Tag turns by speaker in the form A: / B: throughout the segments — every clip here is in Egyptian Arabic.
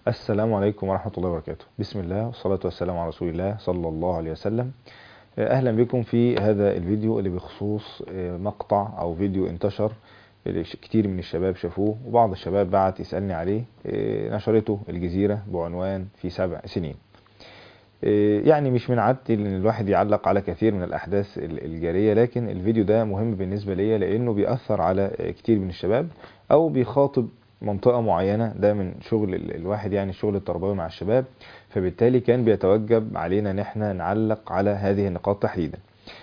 A: السلام عليكم ورحمة الله وبركاته بسم الله والصلاة والسلام على رسول الله صلى الله عليه وسلم أهلا بكم في هذا الفيديو اللي بخصوص مقطع أو فيديو انتشر كتير من الشباب شافوه وبعض الشباب بعت يسألني عليه نشرته الجزيرة بعنوان في سبع سنين يعني مش من عادتي ان الواحد يعلق على كثير من الاحداث الجاريه لكن الفيديو ده مهم بالنسبه ليا لانه بيأثر على كتير من الشباب او بيخاطب منطقه معينه ده من شغل الواحد يعني الشغل التربوي مع الشباب فبالتالي كان بيتوجب علينا ان احنا نعلق على هذه النقاط تحديدا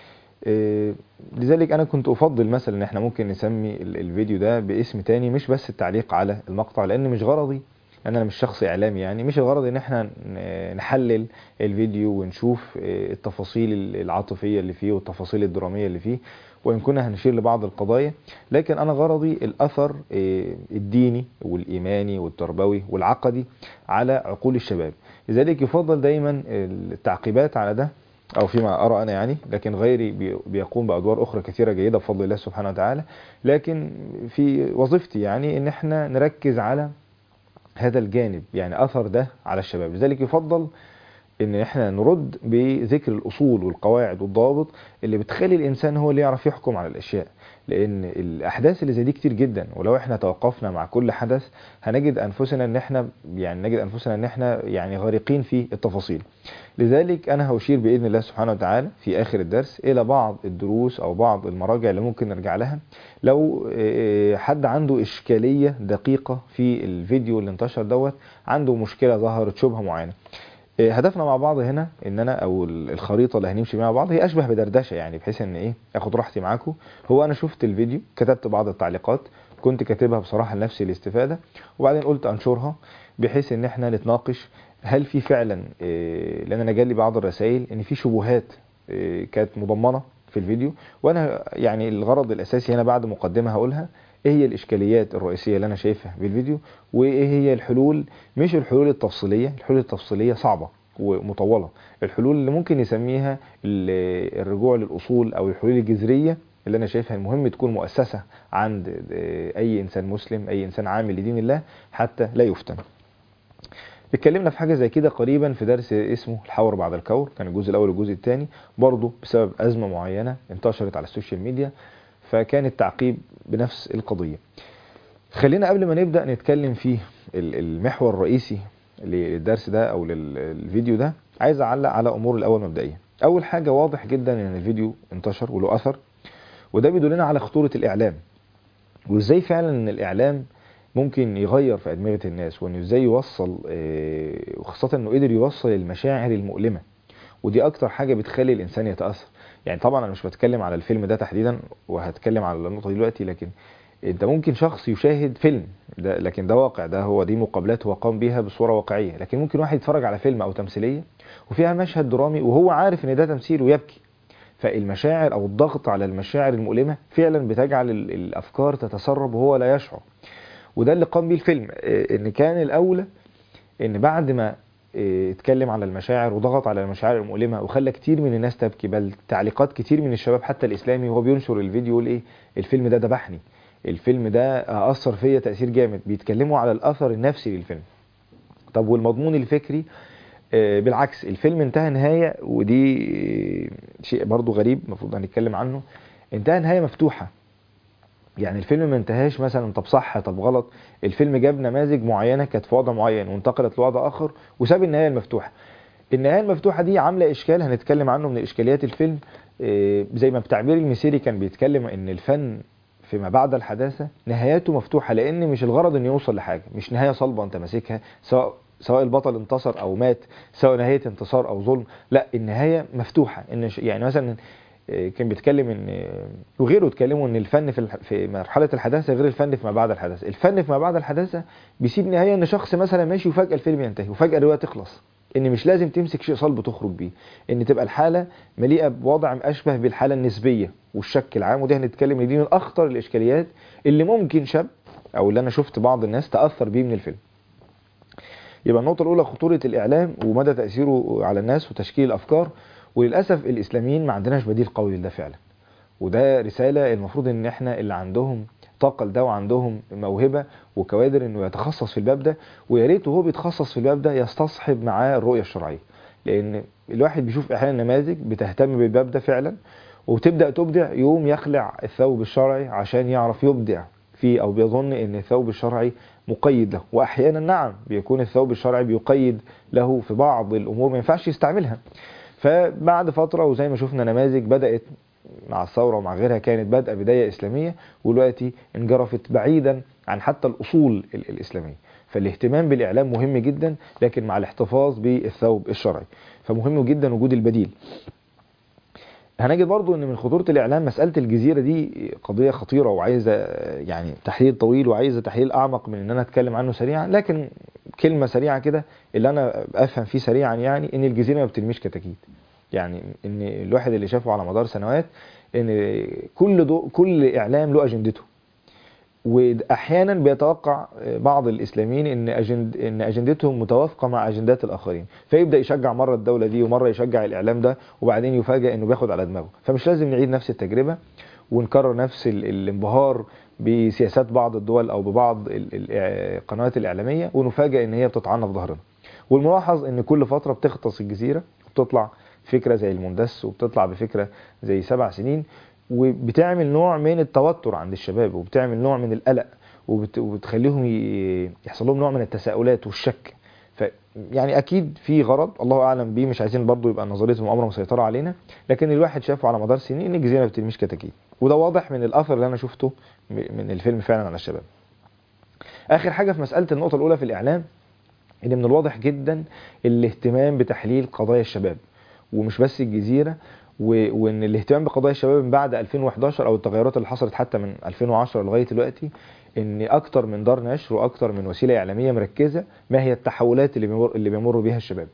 A: لذلك انا كنت افضل مثلا ان احنا ممكن نسمي الفيديو ده باسم تاني مش بس التعليق على المقطع لان مش غرضي انا مش شخص اعلامي يعني مش الغرض ان احنا نحلل الفيديو ونشوف التفاصيل العاطفيه اللي فيه والتفاصيل الدراميه اللي فيه وان كنا هنشير لبعض القضايا لكن انا غرضي الاثر الديني والايماني والتربوي والعقدي على عقول الشباب لذلك يفضل دايما التعقيبات على ده او فيما ارى انا يعني لكن غيري بيقوم بادوار اخرى كثيره جيده بفضل الله سبحانه وتعالى لكن في وظيفتي يعني ان احنا نركز على هذا الجانب يعني اثر ده على الشباب لذلك يفضل ان احنا نرد بذكر الاصول والقواعد والضوابط اللي بتخلي الانسان هو اللي يعرف يحكم على الاشياء لان الاحداث اللي زي دي كتير جدا ولو احنا توقفنا مع كل حدث هنجد انفسنا ان احنا يعني نجد انفسنا ان احنا يعني غارقين في التفاصيل لذلك انا هشير باذن الله سبحانه وتعالى في اخر الدرس الى بعض الدروس او بعض المراجع اللي ممكن نرجع لها لو حد عنده اشكاليه دقيقه في الفيديو اللي انتشر دوت عنده مشكله ظهرت شبهه معينه هدفنا مع بعض هنا ان انا او الخريطه اللي هنمشي مع بعض هي اشبه بدردشه يعني بحيث ان ايه اخد راحتي معاكم هو انا شفت الفيديو كتبت بعض التعليقات كنت كاتبها بصراحه لنفسي الاستفاده وبعدين قلت انشرها بحيث ان احنا نتناقش هل في فعلا إيه لان انا جالي بعض الرسائل ان في شبهات إيه كانت مضمنه في الفيديو وانا يعني الغرض الاساسي هنا بعد مقدمه هقولها ايه هي الاشكاليات الرئيسيه اللي انا شايفها بالفيديو وايه هي الحلول مش الحلول التفصيليه الحلول التفصيليه صعبه ومطوله الحلول اللي ممكن نسميها الرجوع للاصول او الحلول الجذريه اللي انا شايفها المهم تكون مؤسسه عند اي انسان مسلم اي انسان عامل لدين الله حتى لا يفتن اتكلمنا في حاجه زي كده قريبا في درس اسمه الحور بعد الكور كان الجزء الاول والجزء الثاني برضه بسبب ازمه معينه انتشرت على السوشيال ميديا فكان التعقيب بنفس القضية خلينا قبل ما نبدأ نتكلم في المحور الرئيسي للدرس ده او للفيديو ده عايز اعلق على امور الاول مبدئيا اول حاجة واضح جدا ان الفيديو انتشر وله اثر وده بيدلنا على خطورة الاعلام وازاي فعلا ان الاعلام ممكن يغير في ادمغة الناس وانه ازاي يوصل وخاصة انه قدر يوصل المشاعر المؤلمة ودي اكتر حاجة بتخلي الانسان يتأثر يعني طبعا انا مش بتكلم على الفيلم ده تحديدا وهتكلم على النقطه دي دلوقتي لكن انت ممكن شخص يشاهد فيلم ده لكن ده واقع ده هو دي مقابلات هو قام بيها بصوره واقعيه لكن ممكن واحد يتفرج على فيلم او تمثيليه وفيها مشهد درامي وهو عارف ان ده تمثيل ويبكي فالمشاعر او الضغط على المشاعر المؤلمه فعلا بتجعل الافكار تتسرب وهو لا يشعر وده اللي قام بيه الفيلم ان كان الاولى ان بعد ما اتكلم على المشاعر وضغط على المشاعر المؤلمه وخلى كتير من الناس تبكي بل تعليقات كتير من الشباب حتى الاسلامي وهو بينشر الفيديو يقول ايه الفيلم ده ذبحني الفيلم ده اثر فيا تاثير جامد بيتكلموا على الاثر النفسي للفيلم طب والمضمون الفكري بالعكس الفيلم انتهى نهايه ودي شيء برضو غريب المفروض هنتكلم عنه انتهى نهايه مفتوحه يعني الفيلم ما انتهاش مثلا طب صح طب غلط الفيلم جاب نماذج معينه كانت في وضع معين وانتقلت لوضع اخر وساب النهايه المفتوحه النهايه المفتوحه دي عامله اشكال هنتكلم عنه من اشكاليات الفيلم زي ما بتعبير المسيري كان بيتكلم ان الفن فيما بعد الحداثه نهاياته مفتوحه لان مش الغرض انه يوصل لحاجه مش نهايه صلبه انت ماسكها سواء سواء البطل انتصر او مات سواء نهايه انتصار او ظلم لا النهايه مفتوحه ان يعني مثلا كان بيتكلم ان وغيره اتكلموا ان الفن في في مرحله الحداثه غير الفن في ما بعد الحداثه الفن في ما بعد الحداثه بيسيب نهايه ان شخص مثلا ماشي وفجاه الفيلم ينتهي وفجاه الروايه تخلص ان مش لازم تمسك شيء صلب تخرج بيه ان تبقى الحاله مليئه بوضع اشبه بالحاله النسبيه والشك العام ودي هنتكلم ان دي من اخطر الاشكاليات اللي ممكن شاب او اللي انا شفت بعض الناس تاثر بيه من الفيلم يبقى النقطه الاولى خطوره الاعلام ومدى تاثيره على الناس وتشكيل الافكار وللاسف الاسلاميين ما عندناش بديل قوي لده فعلا وده رساله المفروض ان احنا اللي عندهم الطاقه لده وعندهم موهبه وكوادر انه يتخصص في الباب ده ويا ريت وهو بيتخصص في الباب ده يستصحب معاه الرؤيه الشرعيه لان الواحد بيشوف احيانا نماذج بتهتم بالباب ده فعلا وتبدا تبدع يوم يخلع الثوب الشرعي عشان يعرف يبدع فيه او بيظن ان الثوب الشرعي مقيد له واحيانا نعم بيكون الثوب الشرعي بيقيد له في بعض الامور ما ينفعش يستعملها فبعد فتره وزي ما شفنا نماذج بدات مع الثوره ومع غيرها كانت بادئه بدايه اسلاميه ودلوقتي انجرفت بعيدا عن حتى الاصول ال- الاسلاميه فالاهتمام بالاعلام مهم جدا لكن مع الاحتفاظ بالثوب الشرعي فمهم جدا وجود البديل هنجد برضو ان من خطوره الاعلام مساله الجزيره دي قضيه خطيره وعايزه يعني تحليل طويل وعايزه تحليل اعمق من ان انا اتكلم عنه سريعا لكن كلمه سريعه كده اللي انا افهم فيه سريعا يعني ان الجزيره ما بترميش كتاكيت يعني ان الواحد اللي شافه على مدار سنوات ان كل دو كل اعلام له اجندته واحيانا بيتوقع بعض الاسلاميين ان أجند ان اجندتهم متوافقه مع اجندات الاخرين فيبدا يشجع مره الدوله دي ومره يشجع الاعلام ده وبعدين يفاجئ انه بياخد على دماغه فمش لازم نعيد نفس التجربه ونكرر نفس ال- الانبهار بسياسات بعض الدول او ببعض ال- ال- القنوات الاعلاميه ونفاجئ ان هي بتطعنا في ظهرنا والملاحظ ان كل فتره بتغطس الجزيره وبتطلع فكره زي المندس وبتطلع بفكره زي سبع سنين وبتعمل نوع من التوتر عند الشباب وبتعمل نوع من القلق وبت... وبتخليهم ي... يحصل لهم نوع من التساؤلات والشك ف يعني اكيد في غرض الله اعلم بيه مش عايزين برضو يبقى نظريه المؤامره مسيطره علينا لكن الواحد شافه على مدار سنين ان الجزيره ما بترميش كتاكيت وده واضح من الاثر اللي انا شفته م- من الفيلم فعلا على الشباب اخر حاجه في مساله النقطه الاولى في الاعلام ان من الواضح جدا الاهتمام بتحليل قضايا الشباب ومش بس الجزيره و- وان الاهتمام بقضايا الشباب من بعد 2011 او التغيرات اللي حصلت حتى من 2010 لغايه دلوقتي ان اكتر من دار نشر واكتر من وسيله اعلاميه مركزه ما هي التحولات اللي بيمر اللي بيمر بيها الشباب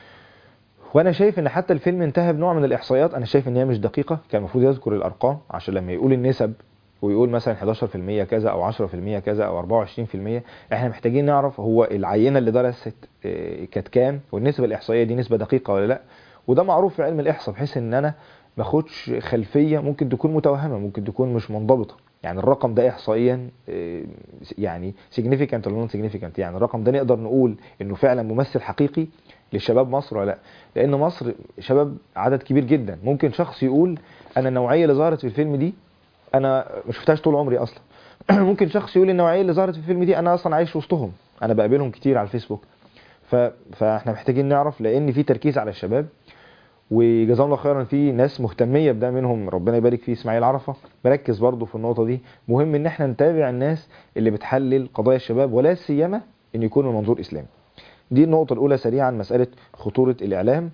A: وانا شايف ان حتى الفيلم انتهى بنوع من الاحصائيات انا شايف ان هي مش دقيقه كان المفروض يذكر الارقام عشان لما يقول النسب ويقول مثلا 11% كذا او 10% كذا او 24% احنا محتاجين نعرف هو العينه اللي درست آه، كانت كام والنسبه الاحصائيه دي نسبه دقيقه ولا لا وده معروف في علم الاحصاء بحيث ان انا ما اخدش خلفيه ممكن تكون متوهمه ممكن تكون مش منضبطه يعني الرقم ده احصائيا آه، يعني significant ولا non significant يعني الرقم ده نقدر نقول انه فعلا ممثل حقيقي للشباب مصر ولا لا لان مصر شباب عدد كبير جدا ممكن شخص يقول انا النوعيه اللي ظهرت في الفيلم دي انا ما شفتهاش طول عمري اصلا ممكن شخص يقول النوعيه اللي ظهرت في الفيلم دي انا اصلا عايش وسطهم انا بقابلهم كتير على الفيسبوك ف... فاحنا محتاجين نعرف لان في تركيز على الشباب وجزاهم الله خيرا في ناس مهتميه بده منهم ربنا يبارك فيه اسماعيل عرفه مركز برضه في النقطه دي مهم ان احنا نتابع الناس اللي بتحلل قضايا الشباب ولا سيما ان يكون من منظور اسلامي دي النقطه الاولى سريعا مساله خطوره الاعلام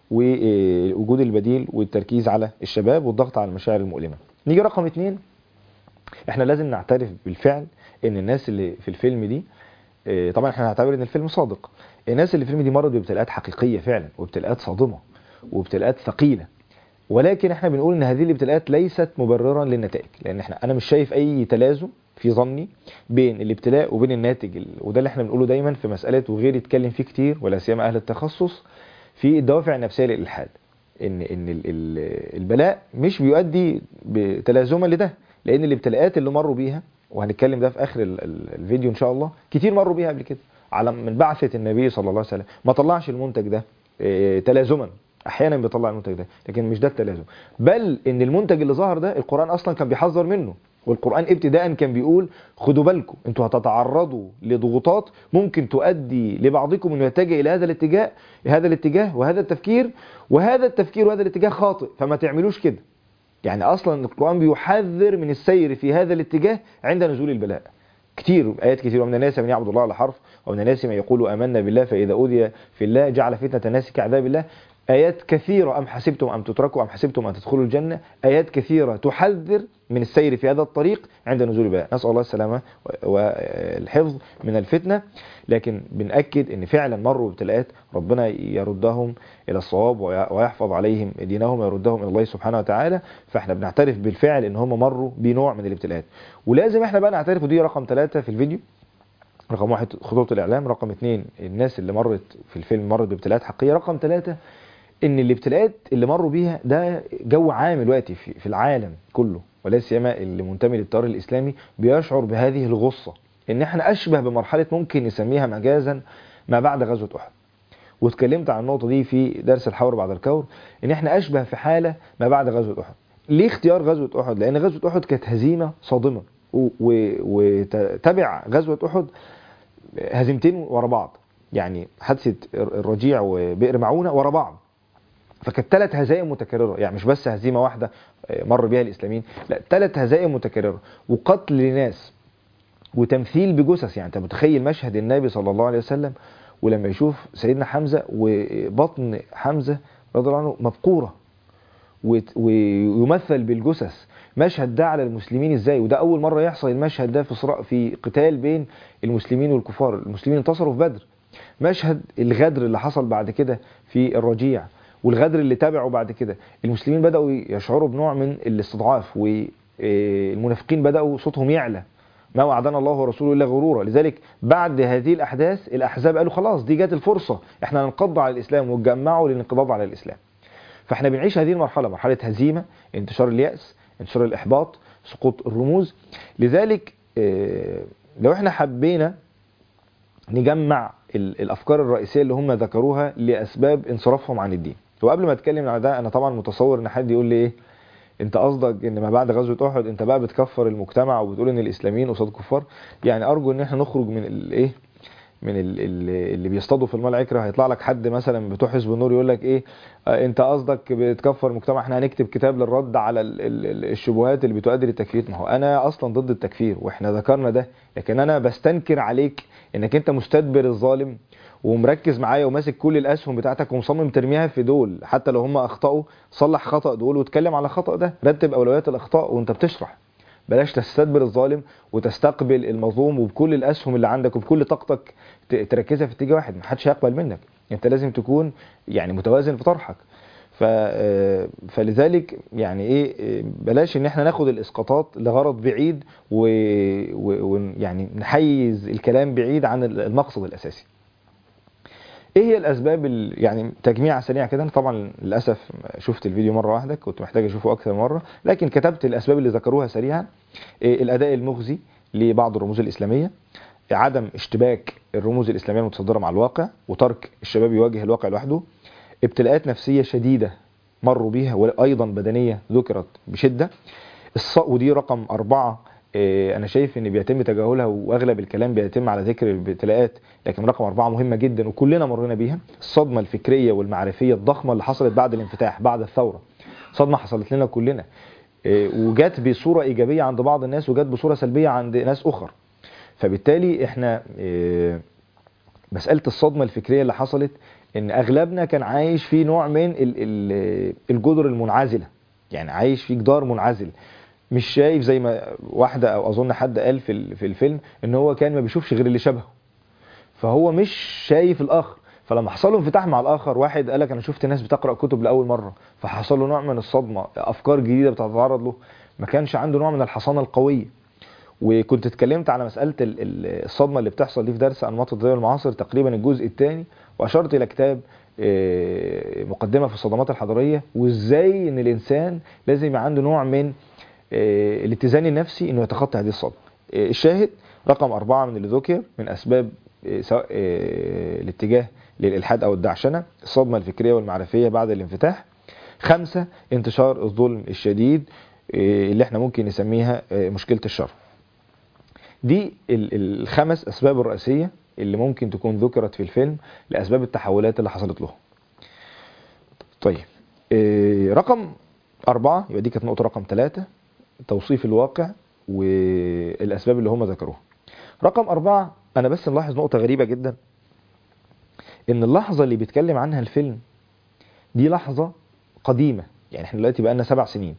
A: ووجود البديل والتركيز على الشباب والضغط على المشاعر المؤلمه نيجي رقم اتنين احنا لازم نعترف بالفعل ان الناس اللي في الفيلم دي اه، طبعا احنا هنعتبر ان الفيلم صادق الناس اللي في الفيلم دي مرت بابتلاءات حقيقيه فعلا وابتلاءات صادمه وابتلاءات ثقيله ولكن احنا بنقول ان هذه الابتلاءات ليست مبررا للنتائج لان احنا انا مش شايف اي تلازم في ظني بين الابتلاء وبين الناتج ال- وده اللي احنا بنقوله دايما في مساله وغير يتكلم فيه كتير ولا سيما اهل التخصص في الدوافع النفسيه للالحاد ان ان ال- ال- البلاء مش بيؤدي بتلازما لده لان الابتلاءات اللي مروا بيها وهنتكلم ده في اخر ال- ال- الفيديو ان شاء الله كتير مروا بيها قبل كده على من بعثه النبي صلى الله عليه وسلم ما طلعش المنتج ده إيه، تلازما احيانا بيطلع المنتج ده لكن مش ده التلازم بل ان المنتج اللي ظهر ده القران اصلا كان بيحذر منه والقران ابتداء كان بيقول خدوا بالكم انتوا هتتعرضوا لضغوطات ممكن تؤدي لبعضكم انه يتجه الى هذا الاتجاه هذا الاتجاه وهذا التفكير وهذا التفكير وهذا الاتجاه خاطئ فما تعملوش كده يعني اصلا القران بيحذر من السير في هذا الاتجاه عند نزول البلاء كتير ايات كتير ومن الناس من يعبد الله على حرف ومن الناس من يقول امنا بالله فاذا اوذي في الله جعل فتنه الناس كعذاب الله ايات كثيره ام حسبتم ان تتركوا ام حسبتم ان تدخلوا الجنه ايات كثيره تحذر من السير في هذا الطريق عند نزول البلاء نسال الله السلامه والحفظ من الفتنه لكن بنأكد ان فعلا مروا بابتلاءات ربنا يردهم الى الصواب ويحفظ عليهم دينهم ويردهم الى الله سبحانه وتعالى فاحنا بنعترف بالفعل ان هم مروا بنوع من الابتلاءات ولازم احنا بقى نعترف ودي رقم ثلاثة في الفيديو رقم واحد خطوط الاعلام رقم اثنين الناس اللي مرت في الفيلم مرت بابتلاءات حقيقيه رقم ثلاثة ان الابتلاءات اللي مروا بيها ده جو عام دلوقتي في, في العالم كله ولا سيما اللي منتمي للتيار الاسلامي بيشعر بهذه الغصه ان احنا اشبه بمرحله ممكن نسميها مجازا ما بعد غزوه احد واتكلمت عن النقطه دي في درس الحور بعد الكور ان احنا اشبه في حاله ما بعد غزوه احد ليه اختيار غزوه احد لان غزوه احد كانت هزيمه صادمه وتبع غزوه احد هزيمتين ورا بعض يعني حادثه الرجيع وبئر معونه ورا بعض فكانت ثلاث هزائم متكرره يعني مش بس هزيمه واحده مر بها الاسلاميين لا ثلاث هزائم متكرره وقتل لناس وتمثيل بجثث يعني انت متخيل مشهد النبي صلى الله عليه وسلم ولما يشوف سيدنا حمزه وبطن حمزه رضي الله عنه مبقوره ويمثل بالجثث مشهد ده على المسلمين ازاي وده اول مره يحصل المشهد ده في صراع في قتال بين المسلمين والكفار المسلمين انتصروا في بدر مشهد الغدر اللي حصل بعد كده في الرجيع والغدر اللي تابعه بعد كده المسلمين بدأوا يشعروا بنوع من الاستضعاف والمنافقين بدأوا صوتهم يعلى ما وعدنا الله ورسوله الا غرورا لذلك بعد هذه الاحداث الاحزاب قالوا خلاص دي جت الفرصه احنا ننقض على الاسلام وتجمعوا للانقضاض على الاسلام فاحنا بنعيش هذه المرحله مرحله هزيمه انتشار الياس انتشار الاحباط سقوط الرموز لذلك لو احنا حبينا نجمع الافكار الرئيسيه اللي هم ذكروها لاسباب انصرافهم عن الدين وقبل ما اتكلم على ده انا طبعا متصور ان حد يقول لي ايه انت قصدك ان ما بعد غزوه احد انت بقى بتكفر المجتمع وبتقول ان الاسلاميين قصاد كفار يعني ارجو ان احنا نخرج من الايه من اللي بيصطادوا في المال عكره هيطلع لك حد مثلا بتوع حزب النور يقول لك ايه اه انت قصدك بتكفر المجتمع احنا هنكتب كتاب للرد على الشبهات اللي بتؤدي للتكفير ما هو انا اصلا ضد التكفير واحنا ذكرنا ده لكن انا بستنكر عليك انك انت مستدبر الظالم ومركز معايا وماسك كل الاسهم بتاعتك ومصمم ترميها في دول حتى لو هم اخطاوا صلح خطا دول واتكلم على خطا ده رتب اولويات الاخطاء وانت بتشرح بلاش تستدبر الظالم وتستقبل المظلوم وبكل الاسهم اللي عندك وبكل طاقتك تركزها في اتجاه واحد محدش هيقبل منك انت لازم تكون يعني متوازن في طرحك ف فلذلك يعني ايه بلاش ان احنا ناخد الاسقاطات لغرض بعيد ويعني و... نحيز الكلام بعيد عن المقصد الاساسي ايه هي الاسباب يعني تجميع سريع كده طبعا للاسف شفت الفيديو مره واحده كنت محتاج اشوفه اكثر مره لكن كتبت الاسباب اللي ذكروها سريعا إيه الاداء المخزي لبعض الرموز الاسلاميه عدم اشتباك الرموز الاسلاميه المتصدره مع الواقع وترك الشباب يواجه الواقع لوحده ابتلاءات نفسيه شديده مروا بيها وايضا بدنيه ذكرت بشده ودي رقم أربعة انا شايف ان بيتم تجاهلها واغلب الكلام بيتم على ذكر الابتلاءات لكن رقم أربعة مهمة جدا وكلنا مرينا بيها الصدمة الفكرية والمعرفية الضخمة اللي حصلت بعد الانفتاح بعد الثورة صدمة حصلت لنا كلنا وجات بصورة إيجابية عند بعض الناس وجات بصورة سلبية عند ناس أخر فبالتالي احنا مسألة الصدمة الفكرية اللي حصلت ان اغلبنا كان عايش في نوع من الجدر المنعزلة يعني عايش في جدار منعزل مش شايف زي ما واحدة او اظن حد قال في في الفيلم ان هو كان ما بيشوفش غير اللي شبهه فهو مش شايف الاخر فلما حصل له انفتاح مع الاخر واحد قال لك انا شفت ناس بتقرا كتب لاول مره فحصل له نوع من الصدمه افكار جديده بتتعرض له ما كانش عنده نوع من الحصانه القويه وكنت اتكلمت على مساله الصدمه اللي بتحصل دي في درس انماط التدين المعاصر تقريبا الجزء الثاني واشرت الى كتاب مقدمه في الصدمات الحضاريه وازاي ان الانسان لازم يبقى عنده نوع من الاتزان النفسي انه يتخطى هذه الصدمه الشاهد رقم أربعة من اللي ذكر من أسباب سواء الاتجاه للإلحاد أو الدعشنة الصدمة الفكرية والمعرفية بعد الانفتاح خمسة انتشار الظلم الشديد اللي احنا ممكن نسميها مشكلة الشر دي الخمس أسباب الرئيسية اللي ممكن تكون ذكرت في الفيلم لأسباب التحولات اللي حصلت له طيب رقم أربعة يبقى دي كانت نقطة رقم ثلاثة توصيف الواقع والأسباب اللي هم ذكروها رقم أربعة أنا بس ملاحظ نقطة غريبة جدا إن اللحظة اللي بيتكلم عنها الفيلم دي لحظة قديمة يعني احنا دلوقتي بقالنا سبع سنين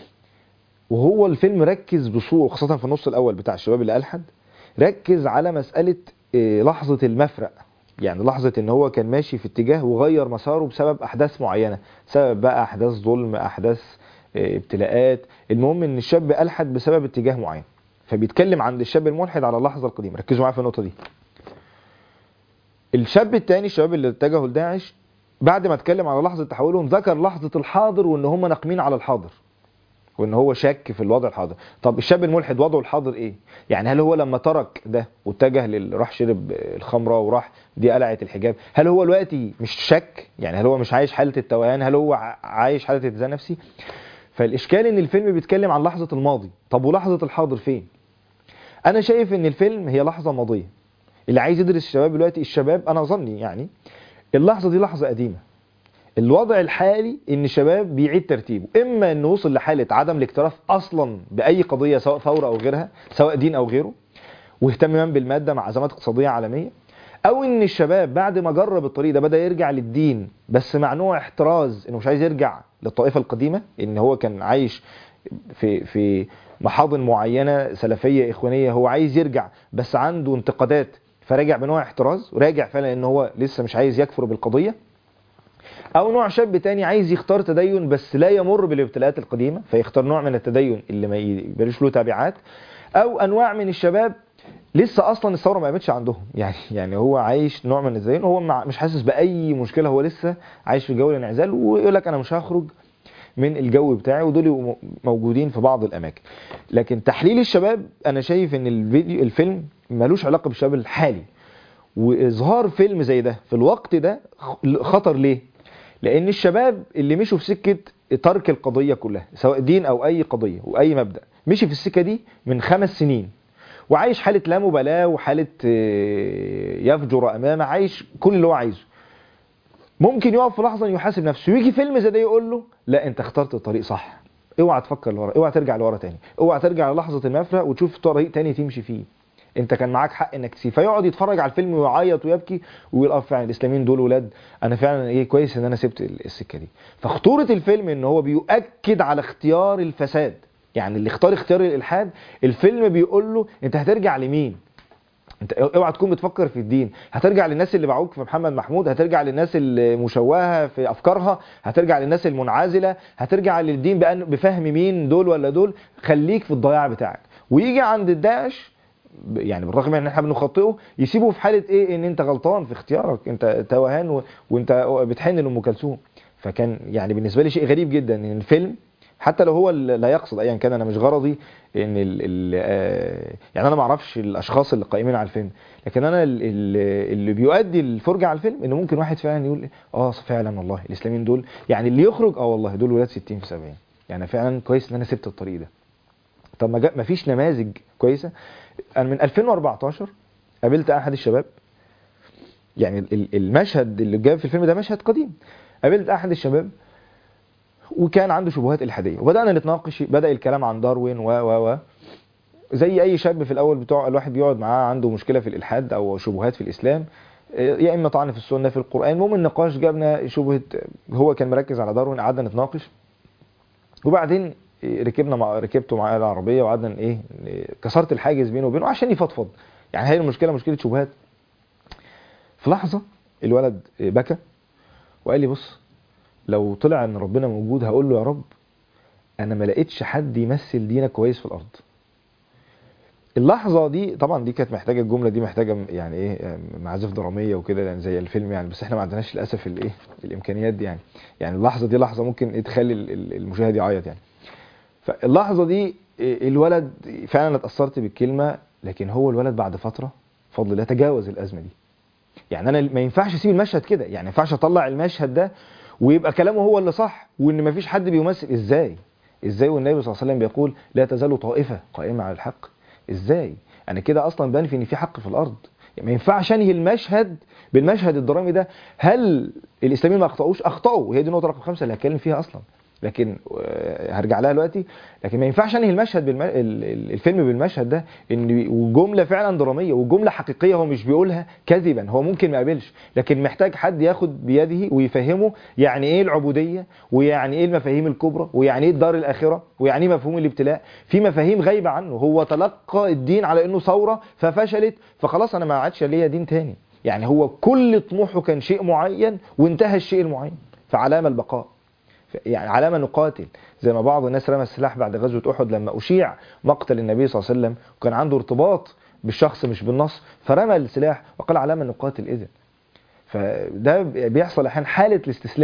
A: وهو الفيلم ركز بصورة خاصة في النص الأول بتاع الشباب اللي ألحد ركز على مسألة لحظة المفرق يعني لحظة ان هو كان ماشي في اتجاه وغير مساره بسبب احداث معينة سبب بقى احداث ظلم احداث ابتلاءات المهم ان الشاب الحد بسبب اتجاه معين فبيتكلم عند الشاب الملحد على اللحظة القديمة ركزوا معايا في النقطة دي الشاب التاني الشباب اللي اتجهوا لداعش بعد ما اتكلم على لحظة تحولهم ذكر لحظة الحاضر وان هم ناقمين على الحاضر وان هو شك في الوضع الحاضر طب الشاب الملحد وضعه الحاضر ايه يعني هل هو لما ترك ده واتجه لل... راح شرب الخمره وراح دي قلعت الحجاب هل هو دلوقتي مش شك يعني هل هو مش عايش حاله التوهان هل هو ع- عايش حاله اتزان نفسي فالاشكال ان الفيلم بيتكلم عن لحظه الماضي طب ولحظه الحاضر فين انا شايف ان الفيلم هي لحظه ماضيه اللي عايز يدرس الشباب دلوقتي الشباب انا ظني يعني اللحظه دي لحظه قديمه الوضع الحالي ان الشباب بيعيد ترتيبه اما انه وصل لحاله عدم الاكتراث اصلا باي قضيه سواء ثوره او غيرها سواء دين او غيره واهتمام بالماده مع ازمات اقتصاديه عالميه او ان الشباب بعد ما جرب الطريق ده بدا يرجع للدين بس مع نوع احتراز انه مش عايز يرجع للطائفه القديمه ان هو كان عايش في في محاضن معينه سلفيه اخوانيه هو عايز يرجع بس عنده انتقادات فراجع بنوع احتراز وراجع فعلا ان هو لسه مش عايز يكفر بالقضيه او نوع شاب تاني عايز يختار تدين بس لا يمر بالابتلاءات القديمه فيختار نوع من التدين اللي ما يبقاش له تبعات او انواع من الشباب لسه اصلا الثوره ما قامتش عندهم يعني يعني هو عايش نوع من التدين وهو مع- مش حاسس باي مشكله هو لسه عايش في جو الانعزال ويقول لك انا مش هخرج من الجو بتاعي ودول يبقوا موجودين في بعض الاماكن لكن تحليل الشباب انا شايف ان الفيديو الفيلم ملوش علاقه بالشباب الحالي واظهار فيلم زي ده في الوقت ده خطر ليه لان الشباب اللي مشوا في سكه ترك القضيه كلها سواء دين او اي قضيه واي مبدا مشي في السكه دي من خمس سنين وعايش حاله لا مبالاه وحاله آه، يفجر امامه عايش كل اللي هو عايزه ممكن يقف في لحظه يحاسب نفسه ويجي فيلم زي ده يقول له لا انت اخترت الطريق صح اوعى تفكر لورا اوعى ترجع لورا تاني اوعى ترجع للحظه المفرق وتشوف طريق تاني تمشي فيه انت كان معاك حق انك تسيب فيقعد يتفرج على الفيلم ويعيط ويبكي ويقول اه فعلا الاسلاميين دول ولاد انا فعلا ايه كويس ان انا سبت السكه دي فخطوره الفيلم ان هو بيؤكد على اختيار الفساد يعني اللي اختار اختيار الالحاد الفيلم بيقول له انت هترجع لمين انت اوعى تكون بتفكر في الدين هترجع للناس اللي باعوك في محمد محمود هترجع للناس المشوهه في افكارها هترجع للناس المنعزله هترجع للدين بأن بفهم مين دول ولا دول خليك في الضياع بتاعك ويجي عند الداعش ب- يعني بالرغم من ان احنا بنخطئه يسيبه في حاله ايه ان انت غلطان في اختيارك انت توهان و... وانت بتحن لام كلثوم فكان يعني بالنسبه لي شيء غريب جدا ان الفيلم حتى لو هو ال- لا يقصد ايا كان انا مش غرضي ان ال ال آه، يعني انا ما اعرفش الاشخاص اللي قائمين على الفيلم لكن انا ال- ال- اللي بيؤدي الفرجه على الفيلم ان ممكن واحد فعلا يقول اه فعلا والله الاسلاميين دول يعني اللي يخرج اه والله دول ولاد 60 في 70 يعني فعلا كويس ان انا سبت الطريق ده طب ما جا- ما فيش نماذج كويسه انا من 2014 قابلت احد الشباب يعني ال- ال- المشهد اللي جاب في الفيلم ده مشهد قديم قابلت احد الشباب وكان عنده شبهات الحاديه وبدانا نتناقش بدا الكلام عن داروين و و و زي اي شاب في الاول بتوع الواحد بيقعد معاه عنده مشكله في الالحاد او شبهات في الاسلام يا اما طعن في السنه في القران المهم النقاش جابنا شبهه هو كان مركز على داروين قعدنا نتناقش وبعدين ركبنا مع ركبته معايا العربيه وقعدنا ايه كسرت الحاجز بينه وبينه عشان يفضفض يعني هي المشكله مشكله شبهات في لحظه الولد بكى وقال لي بص لو طلع ان ربنا موجود هقول له يا رب انا ما لقيتش حد يمثل دينك كويس في الارض اللحظه دي طبعا دي كانت محتاجه الجمله دي محتاجه يعني ايه معازف دراميه وكده يعني زي الفيلم يعني بس احنا ما عندناش للاسف الايه الامكانيات دي يعني يعني اللحظه دي لحظه ممكن تخلي ال- ال- المشاهد يعيط يعني فاللحظه دي إيه، الولد فعلا اتاثرت بالكلمه لكن هو الولد بعد فتره بفضل الله تجاوز الازمه دي يعني انا ما ينفعش اسيب المشهد كده يعني ما ينفعش اطلع المشهد ده ويبقى كلامه هو اللي صح وان ما فيش حد بيمثل ازاي ازاي والنبي صلى الله عليه وسلم بيقول لا تزال طائفه قائمه على الحق ازاي انا كده اصلا بنفي ان في حق في الارض يعني ما ينفعش انهي المشهد بالمشهد الدرامي ده هل الاسلاميين ما اخطاوش اخطاوا وهي دي النقطه رقم خمسة اللي هتكلم فيها اصلا لكن آه، هرجع لها دلوقتي لكن ما ينفعش انهي المشهد بالم... ال- ال- الفيلم بالمشهد ده ان وجمله فعلا دراميه وجمله حقيقيه هو مش بيقولها كذبا هو ممكن ما يقابلش لكن محتاج حد ياخد بيده ويفهمه يعني ايه العبوديه ويعني ايه المفاهيم الكبرى ويعني ايه الدار الاخره ويعني ايه مفهوم الابتلاء في مفاهيم غايبه عنه هو تلقى الدين على انه ثوره ففشلت فخلاص انا ما عادش ليا دين تاني يعني هو كل طموحه كان شيء معين وانتهى الشيء المعين فعلامه البقاء يعني علامه نقاتل زي ما بعض الناس رمى السلاح بعد غزوه احد لما اشيع مقتل النبي صلى الله عليه وسلم وكان عنده ارتباط بالشخص مش بالنص فرمى السلاح وقال علامه نقاتل اذا فده بيحصل احيانا حاله الاستسلام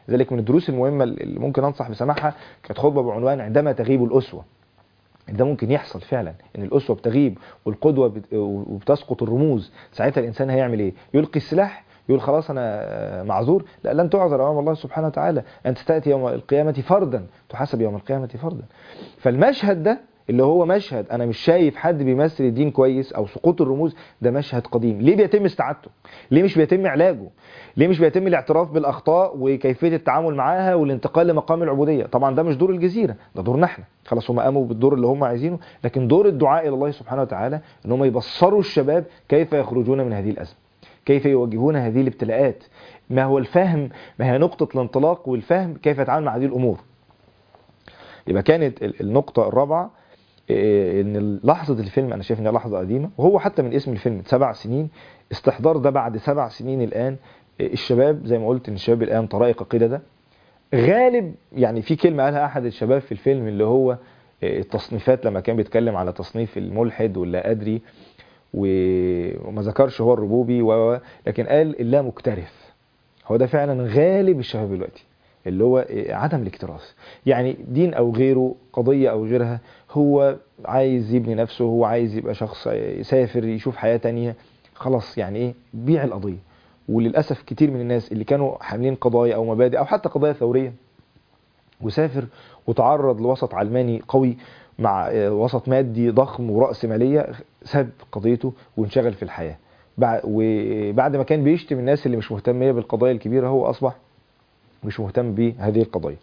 A: لذلك من الدروس المهمه اللي ممكن انصح بسماعها كانت خطبه بعنوان عندما تغيب الاسوه ده ممكن يحصل فعلا ان الاسوه بتغيب والقدوه بت- وبتسقط الرموز ساعتها الانسان هيعمل ايه يلقي السلاح يقول خلاص انا معذور لا لن تعذر امام الله سبحانه وتعالى انت تاتي يوم القيامه فردا تحاسب يوم القيامه فردا فالمشهد ده اللي هو مشهد انا مش شايف حد بيمثل الدين كويس او سقوط الرموز ده مشهد قديم ليه بيتم استعادته ليه مش بيتم علاجه ليه مش بيتم الاعتراف بالاخطاء وكيفيه التعامل معاها والانتقال لمقام العبوديه طبعا ده مش دور الجزيره ده دورنا احنا خلاص هم قاموا بالدور اللي هم عايزينه لكن دور الدعاء الى الله سبحانه وتعالى ان هم يبصروا الشباب كيف يخرجون من هذه الازمه كيف يواجهون هذه الابتلاءات ما هو الفهم ما هي نقطه الانطلاق والفهم كيف يتعامل مع هذه الامور يبقى كانت ال- النقطه الرابعه إيه، ان لحظه الفيلم انا شايف انها لحظه قديمه وهو حتى من اسم الفيلم سبع سنين استحضار ده بعد سبع سنين الان إيه، الشباب زي ما قلت ان الشباب الان طرائق قردة غالب يعني في كلمه قالها احد الشباب في الفيلم اللي هو إيه، التصنيفات لما كان بيتكلم على تصنيف الملحد واللا ادري و- وما ذكرش هو الربوبي و و- لكن قال اللا مكترث هو ده فعلا غالب الشباب دلوقتي اللي هو إيه، عدم الاكتراث يعني دين او غيره قضيه او غيرها هو عايز يبني نفسه هو عايز يبقى شخص يسافر يشوف حياه تانية خلاص يعني ايه بيع القضيه وللاسف كتير من الناس اللي كانوا حاملين قضايا او مبادئ او حتى قضايا ثوريه وسافر وتعرض لوسط علماني قوي مع آه، وسط مادي ضخم ورأس مالية ساب قضيته وانشغل في الحياة بع- وبعد ما كان بيشتم الناس اللي مش مهتمية بالقضايا الكبيرة هو أصبح مش مهتم بهذه القضايا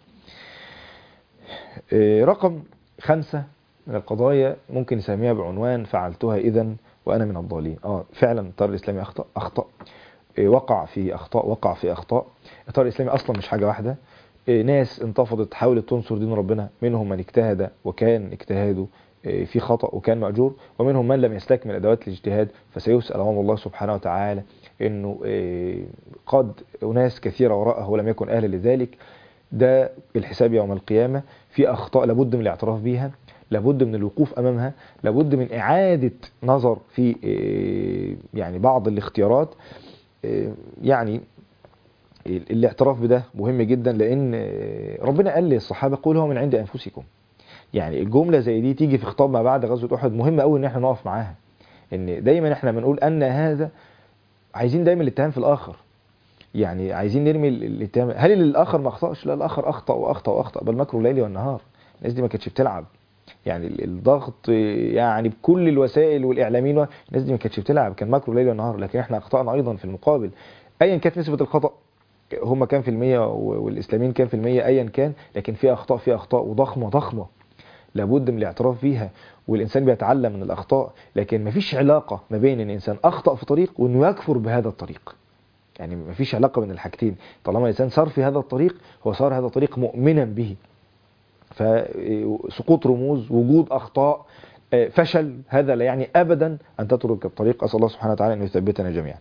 A: آه، رقم خمسة من القضايا ممكن نسميها بعنوان فعلتها إذا وأنا من الضالين اه فعلا الطار الإسلامي أخطأ أخطأ آه، وقع في أخطاء وقع في أخطاء الطار الإسلامي أصلا مش حاجة واحدة آه، ناس انتفضت حاولت تنصر دين ربنا منهم من اجتهد وكان اجتهاده آه، في خطأ وكان مأجور ومنهم من لم يستكمل أدوات الاجتهاد فسيسأل أمام الله سبحانه وتعالى أنه آه، قد أناس كثيرة وراءه ولم يكن أهل لذلك ده الحساب يوم القيامة في أخطاء لابد من الاعتراف بيها لابد من الوقوف أمامها لابد من إعادة نظر في آه، يعني بعض الاختيارات آه، يعني الاعتراف بده مهم جدا لان ربنا قال للصحابه قول هو من عند انفسكم يعني الجمله زي دي تيجي في خطاب ما بعد غزوه احد مهم قوي ان احنا نقف معاها ان دايما احنا بنقول ان هذا عايزين دايما الاتهام في الاخر يعني عايزين نرمي ال- الاتهام هل اللي الاخر ما اخطاش لا الاخر اخطا واخطا واخطا بل مكر الليل والنهار الناس دي ما كانتش بتلعب يعني ال- الضغط يعني بكل الوسائل والاعلاميين و- الناس دي ما كانتش بتلعب كان مكر الليل والنهار لكن احنا اخطانا ايضا في المقابل ايا كانت نسبه الخطا هم كام في المية و- والإسلاميين كام في المية أيا كان لكن في أخطاء في أخطاء وضخمة ضخمة لابد من الاعتراف بيها والإنسان بيتعلم من الأخطاء لكن مفيش علاقة ما بين إن الإنسان أخطأ في طريق وإنه يكفر بهذا الطريق يعني مفيش علاقة بين الحاجتين طالما الإنسان صار في هذا الطريق هو صار هذا الطريق مؤمنا به فسقوط رموز وجود أخطاء آه، فشل هذا لا يعني أبدا أن تترك الطريق أسأل الله سبحانه وتعالى أن يثبتنا جميعا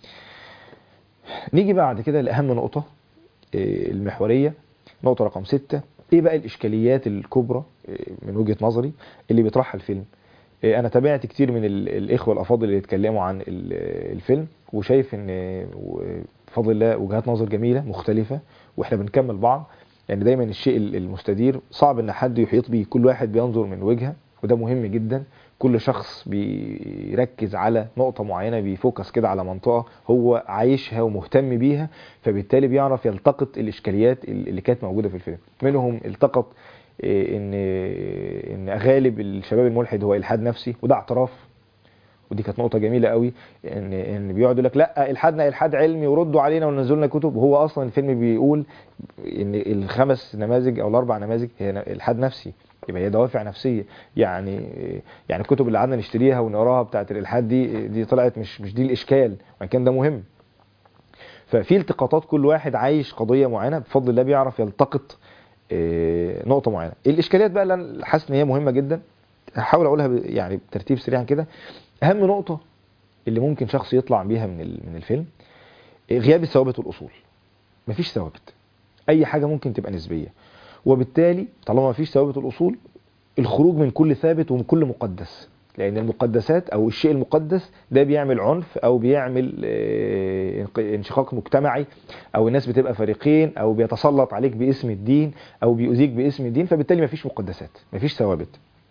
A: نيجي بعد كده لأهم نقطة آه، المحورية نقطة رقم ستة ايه بقى الاشكاليات الكبرى آه، من وجهة نظري اللي بيطرحها الفيلم آه، انا تابعت كتير من ال- الاخوة الافاضل اللي اتكلموا عن ال- الفيلم وشايف ان آه، و- بفضل الله وجهات نظر جميلة مختلفة واحنا بنكمل بعض يعني دايما الشيء ال- المستدير صعب ان حد يحيط به كل واحد بينظر من وجهة وده مهم جدا كل شخص بيركز على نقطة معينة بيفوكس كده على منطقة هو عايشها ومهتم بيها فبالتالي بيعرف يلتقط الإشكاليات اللي كانت موجودة في الفيلم منهم التقط إيه، ان ان غالب الشباب الملحد هو الحاد نفسي وده اعتراف ودي كانت نقطه جميله قوي ان ان بيقعد يقول لك لا الحادنا الحاد علمي وردوا علينا ونزلوا لنا كتب وهو اصلا الفيلم بيقول ان الخمس نماذج او الاربع نماذج هي الحاد نفسي يبقى هي دوافع نفسيه يعني يعني الكتب اللي قعدنا نشتريها ونقراها بتاعت الالحاد دي دي طلعت مش مش دي الاشكال وان كان ده مهم ففي التقاطات كل واحد عايش قضيه معينه بفضل الله بيعرف يلتقط آه، نقطه معينه الاشكاليات بقى اللي انا حاسس ان هي مهمه جدا هحاول اقولها ب- يعني بترتيب سريع كده اهم نقطه اللي ممكن شخص يطلع بيها من ال- من الفيلم آه، غياب الثوابت والاصول مفيش ثوابت اي حاجه ممكن تبقى نسبيه وبالتالي طالما مفيش ثوابت الاصول الخروج من كل ثابت ومن كل مقدس لان المقدسات او الشيء المقدس ده بيعمل عنف او بيعمل آه، انشقاق مجتمعي او الناس بتبقى فريقين او بيتسلط عليك باسم الدين او بيؤذيك باسم الدين فبالتالي مفيش مقدسات مفيش ثوابت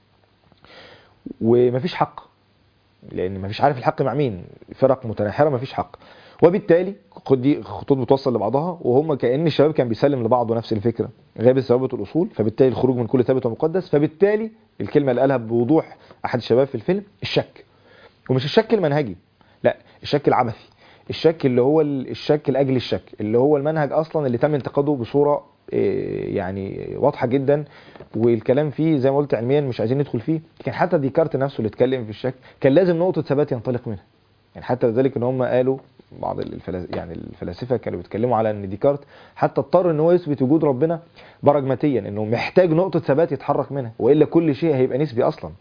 A: ومفيش حق لان مفيش عارف الحق مع مين فرق متناحره مفيش حق وبالتالي خد دي خطوط بتوصل لبعضها وهم كان الشباب كان بيسلم لبعضه نفس الفكره غاب الثوابت والاصول فبالتالي الخروج من كل ثابت ومقدس فبالتالي الكلمه اللي قالها بوضوح احد الشباب في الفيلم الشك ومش الشك المنهجي لا الشك العبثي الشك اللي هو الشك لاجل الشك اللي هو المنهج اصلا اللي تم انتقاده بصوره يعني واضحه جدا والكلام فيه زي ما قلت علميا مش عايزين ندخل فيه كان حتى ديكارت نفسه اللي اتكلم في الشك كان لازم نقطه ثبات ينطلق منها يعني حتى لذلك ان هم قالوا بعض الفلاس يعني الفلاسفه كانوا بيتكلموا على ان ديكارت حتى اضطر ان هو يثبت وجود ربنا براجماتيا انه محتاج نقطه ثبات يتحرك منها والا كل شيء هيبقى نسبي اصلا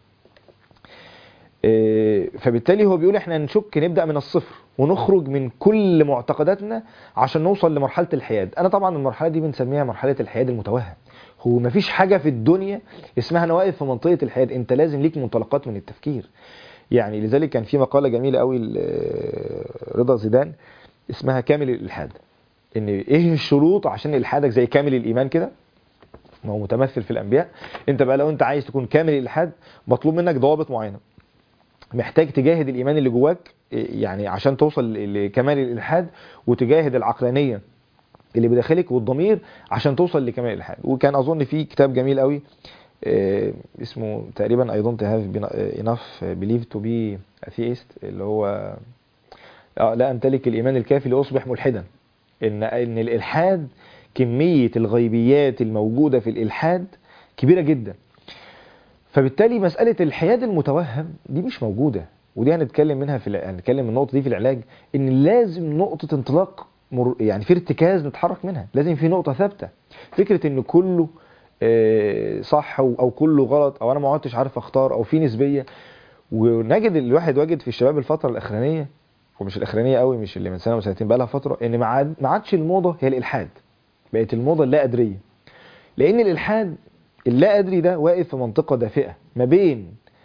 A: فبالتالي هو بيقول احنا نشك نبدا من الصفر ونخرج من كل معتقداتنا عشان نوصل لمرحله الحياد انا طبعا المرحله دي بنسميها مرحله الحياد المتوهم هو مفيش حاجه في الدنيا اسمها انا واقف في منطقه الحياد انت لازم ليك منطلقات من التفكير يعني لذلك كان في مقاله جميله قوي رضا زيدان اسمها كامل الالحاد ان ايه الشروط عشان الحادك زي كامل الايمان كده ما هو متمثل في الانبياء انت بقى لو انت عايز تكون كامل الالحاد مطلوب منك ضوابط معينه محتاج تجاهد الايمان اللي جواك يعني عشان توصل لكمال الالحاد وتجاهد العقلانيه اللي بداخلك والضمير عشان توصل لكمال الالحاد وكان اظن في كتاب جميل قوي اسمه تقريبا I don't have enough belief to be atheist اللي هو لا امتلك الايمان الكافي لاصبح ملحدا ان ان الالحاد كميه الغيبيات الموجوده في الالحاد كبيره جدا فبالتالي مساله الحياد المتوهم دي مش موجوده ودي هنتكلم منها في هنتكلم النقطه دي في العلاج ان لازم نقطه انطلاق مر... يعني في ارتكاز نتحرك منها لازم في نقطه ثابته فكره ان كله صح او كله غلط او انا ما عدتش عارف اختار او في نسبيه ونجد الواحد واجد في الشباب الفتره الاخرانيه ومش الاخرانيه قوي مش اللي من سنه وسنتين بقى لها فتره ان ما عادش الموضه هي الالحاد بقت الموضه اللا ادريه لان الالحاد اللا ادري ده واقف في منطقه دافئه ما بين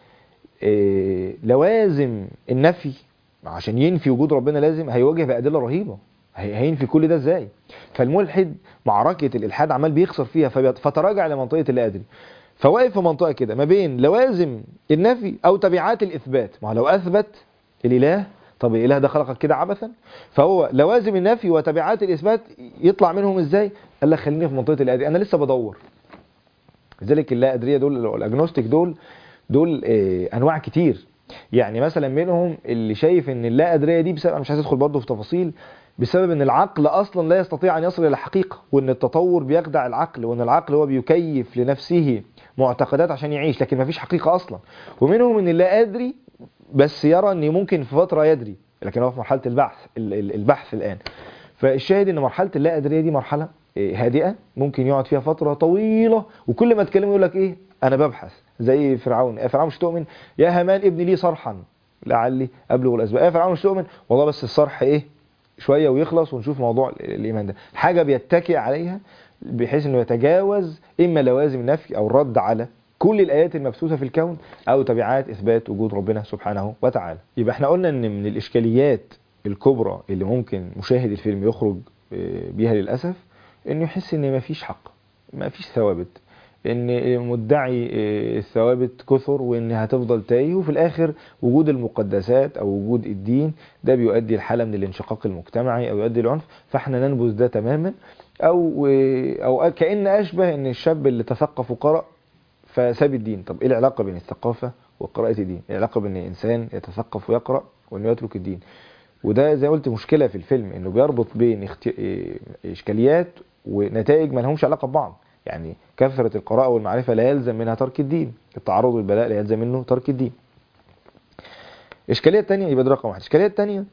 A: لوازم النفي عشان ينفي وجود ربنا لازم هيواجه بادله رهيبه هينفي كل ده ازاي فالملحد معركه الالحاد عمال بيخسر فيها فتراجع لمنطقه اللا ادري فواقف في منطقه كده ما بين لوازم النفي او تبعات الاثبات ما لو اثبت الاله طب الاله ده خلقك كده عبثا فهو لوازم النفي وتبعات الاثبات يطلع منهم ازاي قال لك خليني في منطقه اللا ادري انا لسه بدور لذلك اللا ادريه دول الاجنوستيك دول دول اه انواع كتير يعني مثلا منهم اللي شايف ان اللا ادريه دي بسبب مش عايز ادخل برضه في تفاصيل بسبب ان العقل اصلا لا يستطيع ان يصل الى الحقيقه وان التطور بيخدع العقل وان العقل هو بيكيف لنفسه معتقدات عشان يعيش لكن ما فيش حقيقه اصلا ومنهم ان لا ادري بس يرى ان ممكن في فتره يدري لكن هو في مرحله البحث البحث الان فالشاهد ان مرحله اللا ادريه دي مرحله هادئه ممكن يقعد فيها فتره طويله وكل ما تكلمه يقول لك ايه انا ببحث زي فرعون يا فرعون مش تؤمن يا هامان ابني لي صرحا لعلي ابلغ الاسباب يا فرعون مش تؤمن والله بس الصرح ايه شويه ويخلص ونشوف موضوع الايمان ده حاجه بيتكئ عليها بحيث انه يتجاوز اما لوازم النفي او الرد على كل الايات المبثوثه في الكون او تبعات اثبات وجود ربنا سبحانه وتعالى يبقى احنا قلنا ان من الاشكاليات الكبرى اللي ممكن مشاهد الفيلم يخرج بيها للاسف انه يحس ان مفيش حق مفيش ثوابت ان مدعي الثوابت كثر وان هتفضل تايه وفي الاخر وجود المقدسات او وجود الدين ده بيؤدي لحاله من الانشقاق المجتمعي او يؤدي للعنف فاحنا ننبذ ده تماما او او كان اشبه ان الشاب اللي تثقف وقرأ فساب الدين طب ايه العلاقه بين الثقافه وقراءه الدين ايه العلاقه بين انسان يتثقف ويقرأ وانه يترك الدين وده زي ما قلت مشكله في الفيلم انه بيربط بين اخت... اشكاليات ونتائج ما لهمش علاقه ببعض يعني كثرة القراءة والمعرفة لا يلزم منها ترك الدين التعرض للبلاء لا يلزم منه ترك الدين إشكالية تانية يبقى ده رقم واحد إشكالية تانية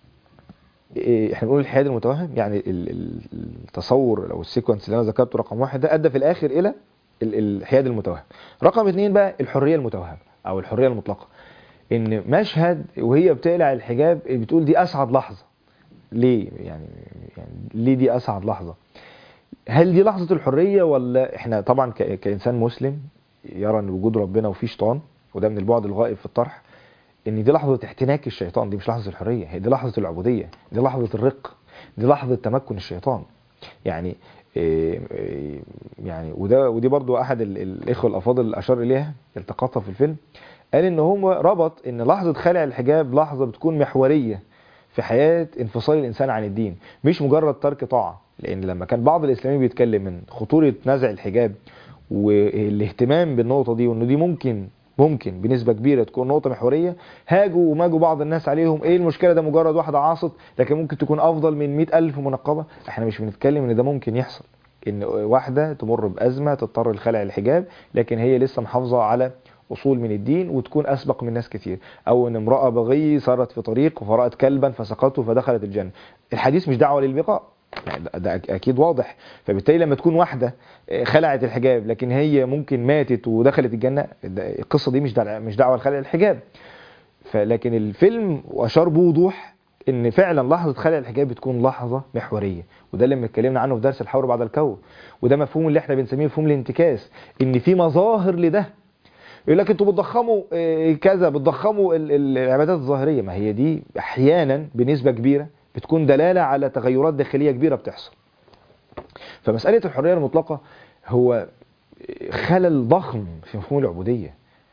A: احنا بنقول الحياد المتوهم يعني التصور او السيكونس اللي انا ذكرته رقم واحد ده ادى في الاخر الى الحياد المتوهم رقم اثنين بقى الحرية المتوهمة او الحرية المطلقة ان مشهد وهي بتقلع الحجاب بتقول دي اسعد لحظة ليه يعني, يعني ليه دي اسعد لحظة هل دي لحظة الحرية ولا احنا طبعا كإنسان مسلم يرى ان وجود ربنا وفي شيطان وده من البعد الغائب في الطرح ان دي لحظه احتناك الشيطان دي مش لحظه الحريه هي دي لحظه العبوديه دي لحظه الرق دي لحظه تمكن الشيطان يعني إيه إيه يعني وده ودي برضو احد ال- الاخوه الافاضل اشار اليها التقطها في الفيلم قال ان هو ربط ان لحظه خلع الحجاب لحظه بتكون محوريه في حياه انفصال الانسان عن الدين مش مجرد ترك طاعه لان لما كان بعض الاسلاميين بيتكلم من خطوره نزع الحجاب والاهتمام بالنقطه دي وان دي ممكن ممكن بنسبه كبيره تكون نقطه محوريه هاجوا وماجوا بعض الناس عليهم ايه المشكله ده مجرد واحده عاصت لكن ممكن تكون افضل من مئة الف منقبه احنا مش بنتكلم ان ده ممكن يحصل ان واحده تمر بازمه تضطر لخلع الحجاب لكن هي لسه محافظه على اصول من الدين وتكون اسبق من ناس كتير او ان امراه بغي سارت في طريق فرات كلبا فسقته فدخلت الجنه الحديث مش دعوه للبقاء يعني ده- ده أك- اكيد واضح فبالتالي لما تكون واحده آه، خلعت الحجاب لكن هي ممكن ماتت ودخلت الجنه ده- القصه دي مش دعوه مش دعوه لخلع الحجاب فلكن الفيلم اشار بوضوح ان فعلا لحظه خلع الحجاب بتكون لحظه محوريه وده اللي اتكلمنا عنه في درس الحور بعد الكون وده مفهوم اللي احنا بنسميه مفهوم الانتكاس ان في مظاهر لده يقول لك انتوا بتضخموا آه، كذا بتضخموا ال- ال- العبادات الظاهريه ما هي دي احيانا بنسبه كبيره بتكون دلاله على تغيرات داخليه كبيره بتحصل فمساله الحريه المطلقه هو خلل ضخم في مفهوم العبوديه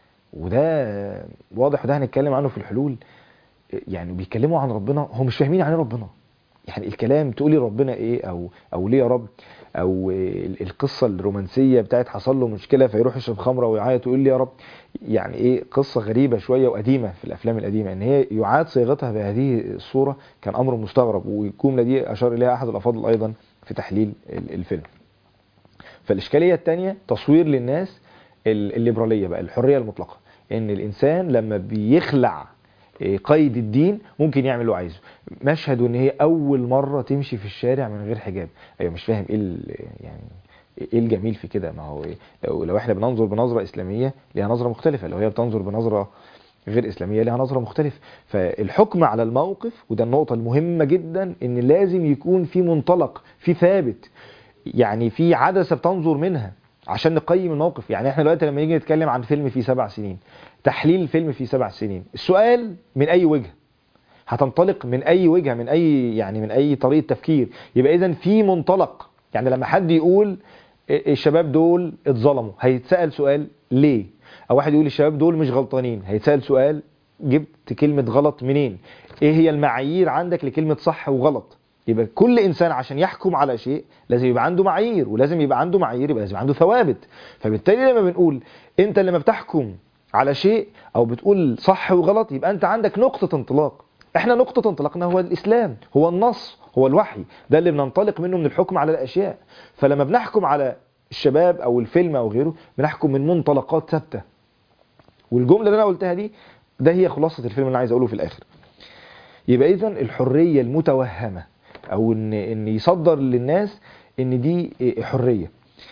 A: وده واضح وده هنتكلم عنه في الحلول يعني بيتكلموا عن ربنا هم مش فاهمين عن إيه ربنا يعني الكلام تقولي ربنا ايه او او ليه يا رب او ال- القصه الرومانسيه بتاعت حصل له مشكله فيروح يشرب خمره ويعيط ويقول لي يا رب يعني ايه قصه غريبه شويه وقديمه في الافلام القديمه ان هي يعاد صياغتها بهذه الصوره كان امر مستغرب والجمله دي اشار اليها احد الافاضل ايضا في تحليل ال- الفيلم فالاشكاليه الثانيه تصوير للناس ال- الليبراليه بقى الحريه المطلقه ان الانسان لما بيخلع إيه، قيد الدين ممكن يعمل اللي هو عايزه مشهد وان هي اول مره تمشي في الشارع من غير حجاب ايوه مش فاهم ايه ال- يعني ايه الجميل في كده ما هو إيه؟ لو لو احنا بننظر بنظره اسلاميه ليها نظره مختلفه لو هي بتنظر بنظره غير اسلاميه ليها نظره مختلفه فالحكم على الموقف وده النقطه المهمه جدا ان لازم يكون في منطلق في ثابت يعني في عدسه بتنظر منها عشان نقيم الموقف يعني احنا دلوقتي لما نيجي نتكلم عن فيلم فيه سبع سنين تحليل الفيلم فيه سبع سنين السؤال من اي وجه هتنطلق من اي وجهه من اي يعني من اي طريقه تفكير يبقى اذا في منطلق يعني لما حد يقول الشباب دول اتظلموا هيتسال سؤال ليه او واحد يقول الشباب دول مش غلطانين هيتسال سؤال جبت كلمه غلط منين ايه هي المعايير عندك لكلمه صح وغلط يبقى كل انسان عشان يحكم على شيء لازم يبقى عنده معايير ولازم يبقى عنده معايير يبقى لازم عنده ثوابت فبالتالي لما بنقول انت لما بتحكم على شيء او بتقول صح وغلط يبقى انت عندك نقطة انطلاق احنا نقطة انطلاقنا هو الاسلام هو النص هو الوحي ده اللي بننطلق منه من الحكم على الاشياء فلما بنحكم على الشباب او الفيلم او غيره بنحكم من منطلقات ثابتة والجملة اللي انا قلتها دي ده هي خلاصة الفيلم اللي انا عايز اقوله في الاخر يبقى اذا الحرية المتوهمة او ان ان يصدر للناس ان دي حرية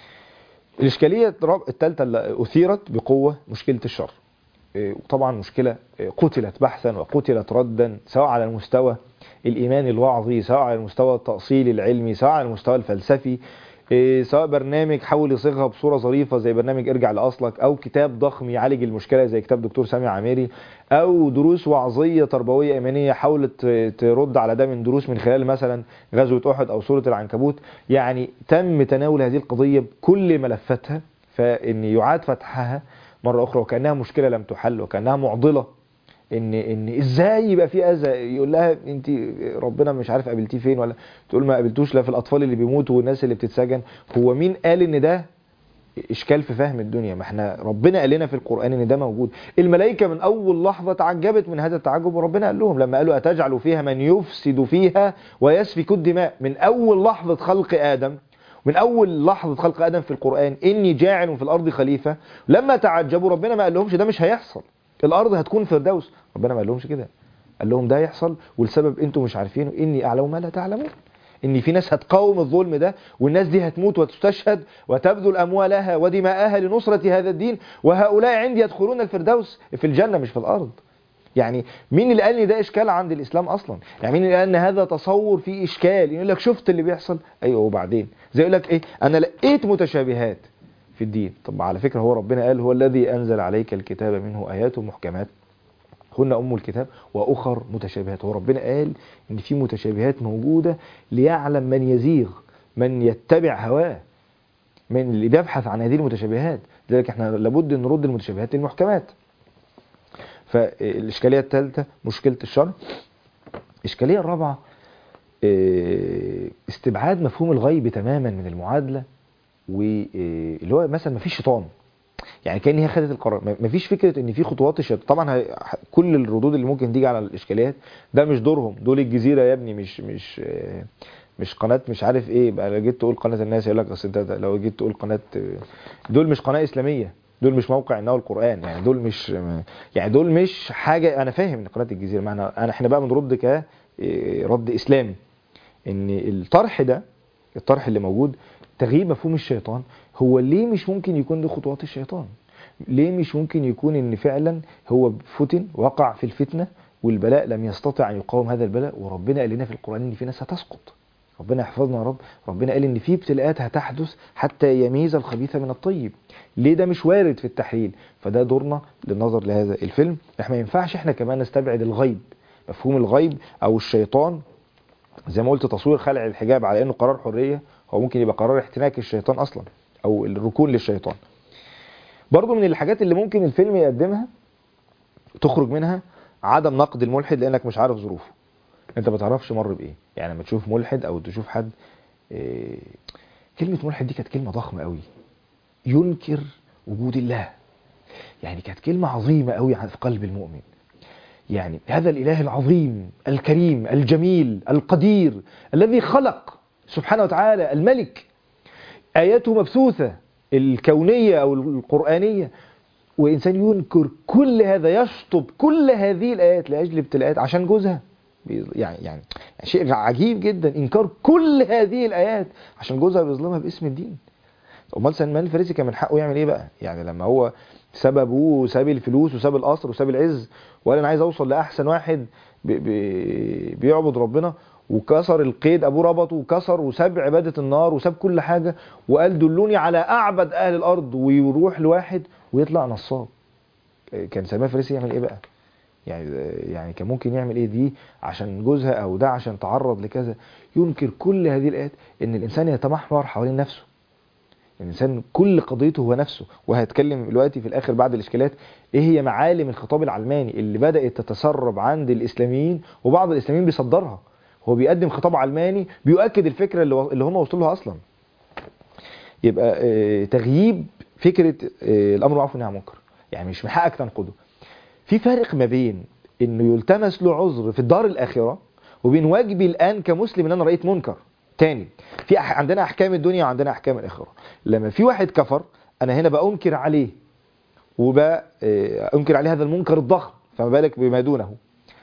A: الإشكالية الثالثة اللي أثيرت بقوة مشكلة الشر وطبعا مشكلة قتلت بحثا وقتلت ردا سواء على المستوى الإيماني الوعظي سواء على المستوى التأصيلي العلمي سواء على المستوى الفلسفي سواء برنامج حاول يصيغها بصورة ظريفة زي برنامج ارجع لأصلك أو كتاب ضخم يعالج المشكلة زي كتاب دكتور سامي عامري أو دروس وعظية تربوية إيمانية حاولت ترد على ده من دروس من خلال مثلا غزوة أحد أو سورة العنكبوت يعني تم تناول هذه القضية بكل ملفاتها فإن يعاد فتحها مرة أخرى وكأنها مشكلة لم تحل وكأنها معضلة ان ان ازاي يبقى في اذى يقول لها انت ربنا مش عارف قابلتيه فين ولا تقول ما قابلتوش لا في الاطفال اللي بيموتوا والناس اللي بتتسجن هو مين قال ان ده اشكال في فهم الدنيا ما احنا ربنا قال لنا في القران ان ده موجود الملائكه من اول لحظه تعجبت من هذا التعجب وربنا قال لهم لما قالوا اتجعل فيها من يفسد فيها ويسفك الدماء من اول لحظه خلق ادم من اول لحظه خلق ادم في القران اني جاعل في الارض خليفه لما تعجبوا ربنا ما قال لهمش ده مش هيحصل الارض هتكون فردوس ربنا ما قال لهمش كده قال لهم ده يحصل والسبب انتم مش عارفينه اني اعلم ما لا تعلمون ان في ناس هتقاوم الظلم ده والناس دي هتموت وتستشهد وتبذل اموالها ودماءها لنصرة هذا الدين وهؤلاء عندي يدخلون الفردوس في الجنة مش في الارض يعني مين اللي قال لي ده اشكال عند الاسلام اصلا يعني مين اللي قال ان هذا تصور فيه اشكال يقول لك شفت اللي بيحصل ايوه وبعدين زي يقول لك ايه انا لقيت متشابهات في الدين طب على فكرة هو ربنا قال هو الذي أنزل عليك الكتاب منه آيات محكمات هن ام الكتاب واخر متشابهات وربنا قال ان في متشابهات موجوده ليعلم من يزيغ من يتبع هواه من اللي بيبحث عن هذه المتشابهات لذلك احنا لابد ان نرد المتشابهات للمحكمات فالاشكاليه الثالثه مشكله الشرع الاشكاليه الرابعه اه، استبعاد مفهوم الغيب تماما من المعادله واللي هو مثلا مفيش شيطان يعني كان هي خدت القرار م- مفيش فكره ان في خطوات الشيطان طبعا هي- ح- كل الردود اللي ممكن تيجي على الاشكاليات ده مش دورهم دول الجزيره يا ابني مش مش اه، مش قناه مش عارف ايه بقى لو جيت تقول قناه الناس يقول لك اصل انت ده- لو جيت تقول قناه اه، دول مش قناه اسلاميه دول مش موقع انه القران يعني دول مش يعني دول مش حاجه انا فاهم ان قناه الجزيره معنى انا احنا بقى بنرد ك اه، رد اسلامي ان الطرح ده الطرح اللي موجود تغييب مفهوم الشيطان هو ليه مش ممكن يكون له خطوات الشيطان ليه مش ممكن يكون ان فعلا هو فتن وقع في الفتنه والبلاء لم يستطع ان يقاوم هذا البلاء وربنا قال لنا في القران ان في ناس هتسقط ربنا يحفظنا يا رب ربنا قال ان في ابتلاءات هتحدث حتى يميز الخبيث من الطيب ليه ده مش وارد في التحليل فده دورنا للنظر لهذا الفيلم احنا ما ينفعش احنا كمان نستبعد الغيب مفهوم الغيب او الشيطان زي ما قلت تصوير خلع الحجاب على انه قرار حريه هو ممكن يبقى قرار احتناك الشيطان اصلا او الركون للشيطان برضو من الحاجات اللي ممكن الفيلم يقدمها تخرج منها عدم نقد الملحد لانك مش عارف ظروفه انت ما تعرفش مر بايه يعني لما تشوف ملحد او تشوف حد إيه كلمه ملحد دي كانت كلمه ضخمه قوي ينكر وجود الله يعني كانت كلمه عظيمه قوي في قلب المؤمن يعني هذا الاله العظيم الكريم الجميل القدير الذي خلق سبحانه وتعالى الملك اياته مبثوثه الكونيه او القرانيه وانسان ينكر كل هذا يشطب كل هذه الايات لاجل ابتلاءات عشان جوزها بيظ- يعني يعني شيء عجيب جدا انكار كل هذه الايات عشان جوزها بيظلمها باسم الدين امال سلمان الفارسي كان من حقه يعمل ايه بقى يعني لما هو ساب ابوه وساب الفلوس وساب القصر وساب العز وقال انا عايز اوصل لاحسن واحد بي بي بيعبد ربنا وكسر القيد ابوه ربطه وكسر وساب عباده النار وساب كل حاجه وقال دلوني على اعبد اهل الارض ويروح لواحد ويطلع نصاب كان سلمان الفارسي يعمل ايه بقى يعني يعني كان ممكن يعمل ايه دي عشان جوزها او ده عشان تعرض لكذا ينكر كل هذه الايات ان الانسان يتمحور حوالين نفسه الانسان كل قضيته هو نفسه وهتكلم دلوقتي في الاخر بعد الاشكالات ايه هي معالم الخطاب العلماني اللي بدات تتسرب عند الاسلاميين وبعض الاسلاميين بيصدرها هو بيقدم خطاب علماني بيؤكد الفكره اللي اللي هم وصلوا لها اصلا يبقى آه، تغييب فكره آه، الامر معروف والنهي عن المنكر يعني مش من حقك تنقده في فرق ما بين انه يلتمس له عذر في الدار الاخره وبين واجبي الان كمسلم ان انا رايت منكر تاني في أح عندنا احكام الدنيا وعندنا احكام الاخره لما في واحد كفر انا هنا بانكر عليه وبانكر عليه هذا المنكر الضخم فما بالك بما دونه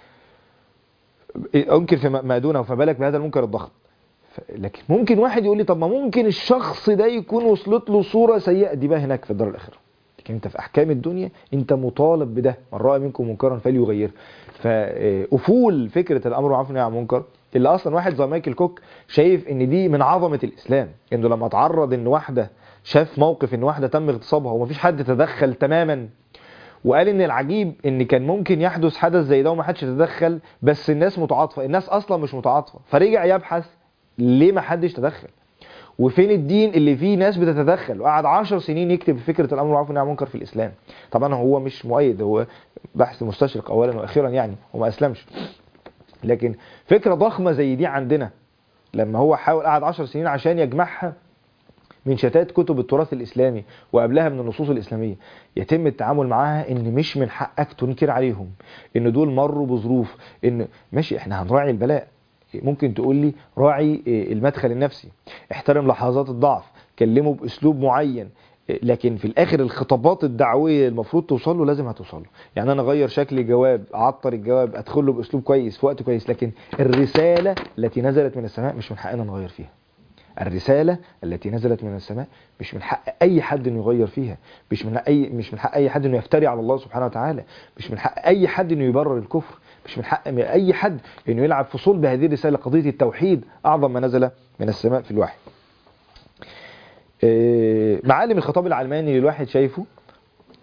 A: انكر في ما دونه فما بالك بهذا المنكر الضخم ف- لكن ممكن واحد يقول لي طب ما ممكن الشخص ده يكون وصلت له صوره سيئه دي بقى هناك في الدار الاخره لكن انت في احكام الدنيا انت مطالب بده من راى منكم منكرا فليغيره فافول فكره الامر بالمعروف والنهي عن المنكر اللي اصلا واحد زي مايكل كوك شايف ان دي من عظمه الاسلام انه لما اتعرض ان واحده شاف موقف ان واحده تم اغتصابها ومفيش حد تدخل تماما وقال ان العجيب ان كان ممكن يحدث حدث زي ده وما حدش يتدخل بس الناس متعاطفه الناس اصلا مش متعاطفه فرجع يبحث ليه ما حدش تدخل وفين الدين اللي فيه ناس بتتدخل وقعد عشر سنين يكتب فكره الامر بالمعروف والنهي عن المنكر في الاسلام طبعا هو مش مؤيد هو بحث مستشرق اولا واخيرا يعني وما اسلمش لكن فكره ضخمه زي دي عندنا لما هو حاول قعد عشر سنين عشان يجمعها من شتات كتب التراث الإسلامي وقبلها من النصوص الإسلامية يتم التعامل معاها إن مش من حقك تنكر عليهم إن دول مروا بظروف إن ماشي إحنا هنراعي البلاء ممكن تقول لي راعي المدخل النفسي احترم لحظات الضعف كلمه بأسلوب معين لكن في الاخر الخطابات الدعويه المفروض توصل له لازم هتوصل له يعني انا اغير شكل الجواب اعطر الجواب ادخل له باسلوب كويس في وقت كويس لكن الرساله التي نزلت من السماء مش من حقنا نغير فيها الرساله التي نزلت من السماء مش من حق اي حد انه يغير فيها مش من اي مش من حق اي حد انه يفتري على الله سبحانه وتعالى مش من حق اي حد انه يبرر الكفر مش من حق اي حد انه يلعب في صلب هذه الرساله قضيه التوحيد اعظم ما نزل من السماء في الوحي معالم الخطاب العلماني اللي الواحد شايفه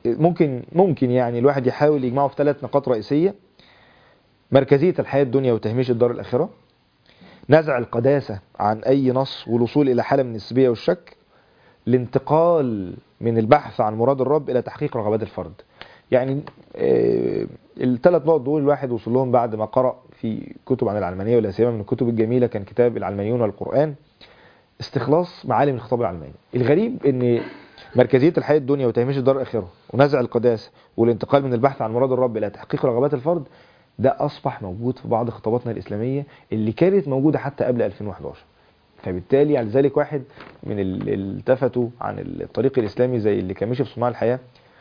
A: ممكن ممكن يعني الواحد يحاول يجمعه في ثلاث نقاط رئيسية مركزية الحياة الدنيا وتهميش الدار الآخرة نزع القداسة عن أي نص والوصول إلى حالة من النسبية والشك الانتقال من البحث عن مراد الرب إلى تحقيق رغبات الفرد يعني آه، الثلاث نقط دول الواحد وصل لهم بعد ما قرأ في كتب عن العلمانية ولا سيما من الكتب الجميلة كان كتاب العلمانيون والقرآن استخلاص معالم الخطاب العلماني الغريب ان مركزية الحياة الدنيا وتهميش الدار الآخرة ونزع القداسة والانتقال من البحث عن مراد الرب إلى تحقيق رغبات الفرد ده أصبح موجود في بعض خطاباتنا الإسلامية اللي كانت موجودة حتى قبل 2011 فبالتالي على ذلك واحد من اللي التفتوا عن الطريق الإسلامي زي اللي كان ماشي في صناع الحياة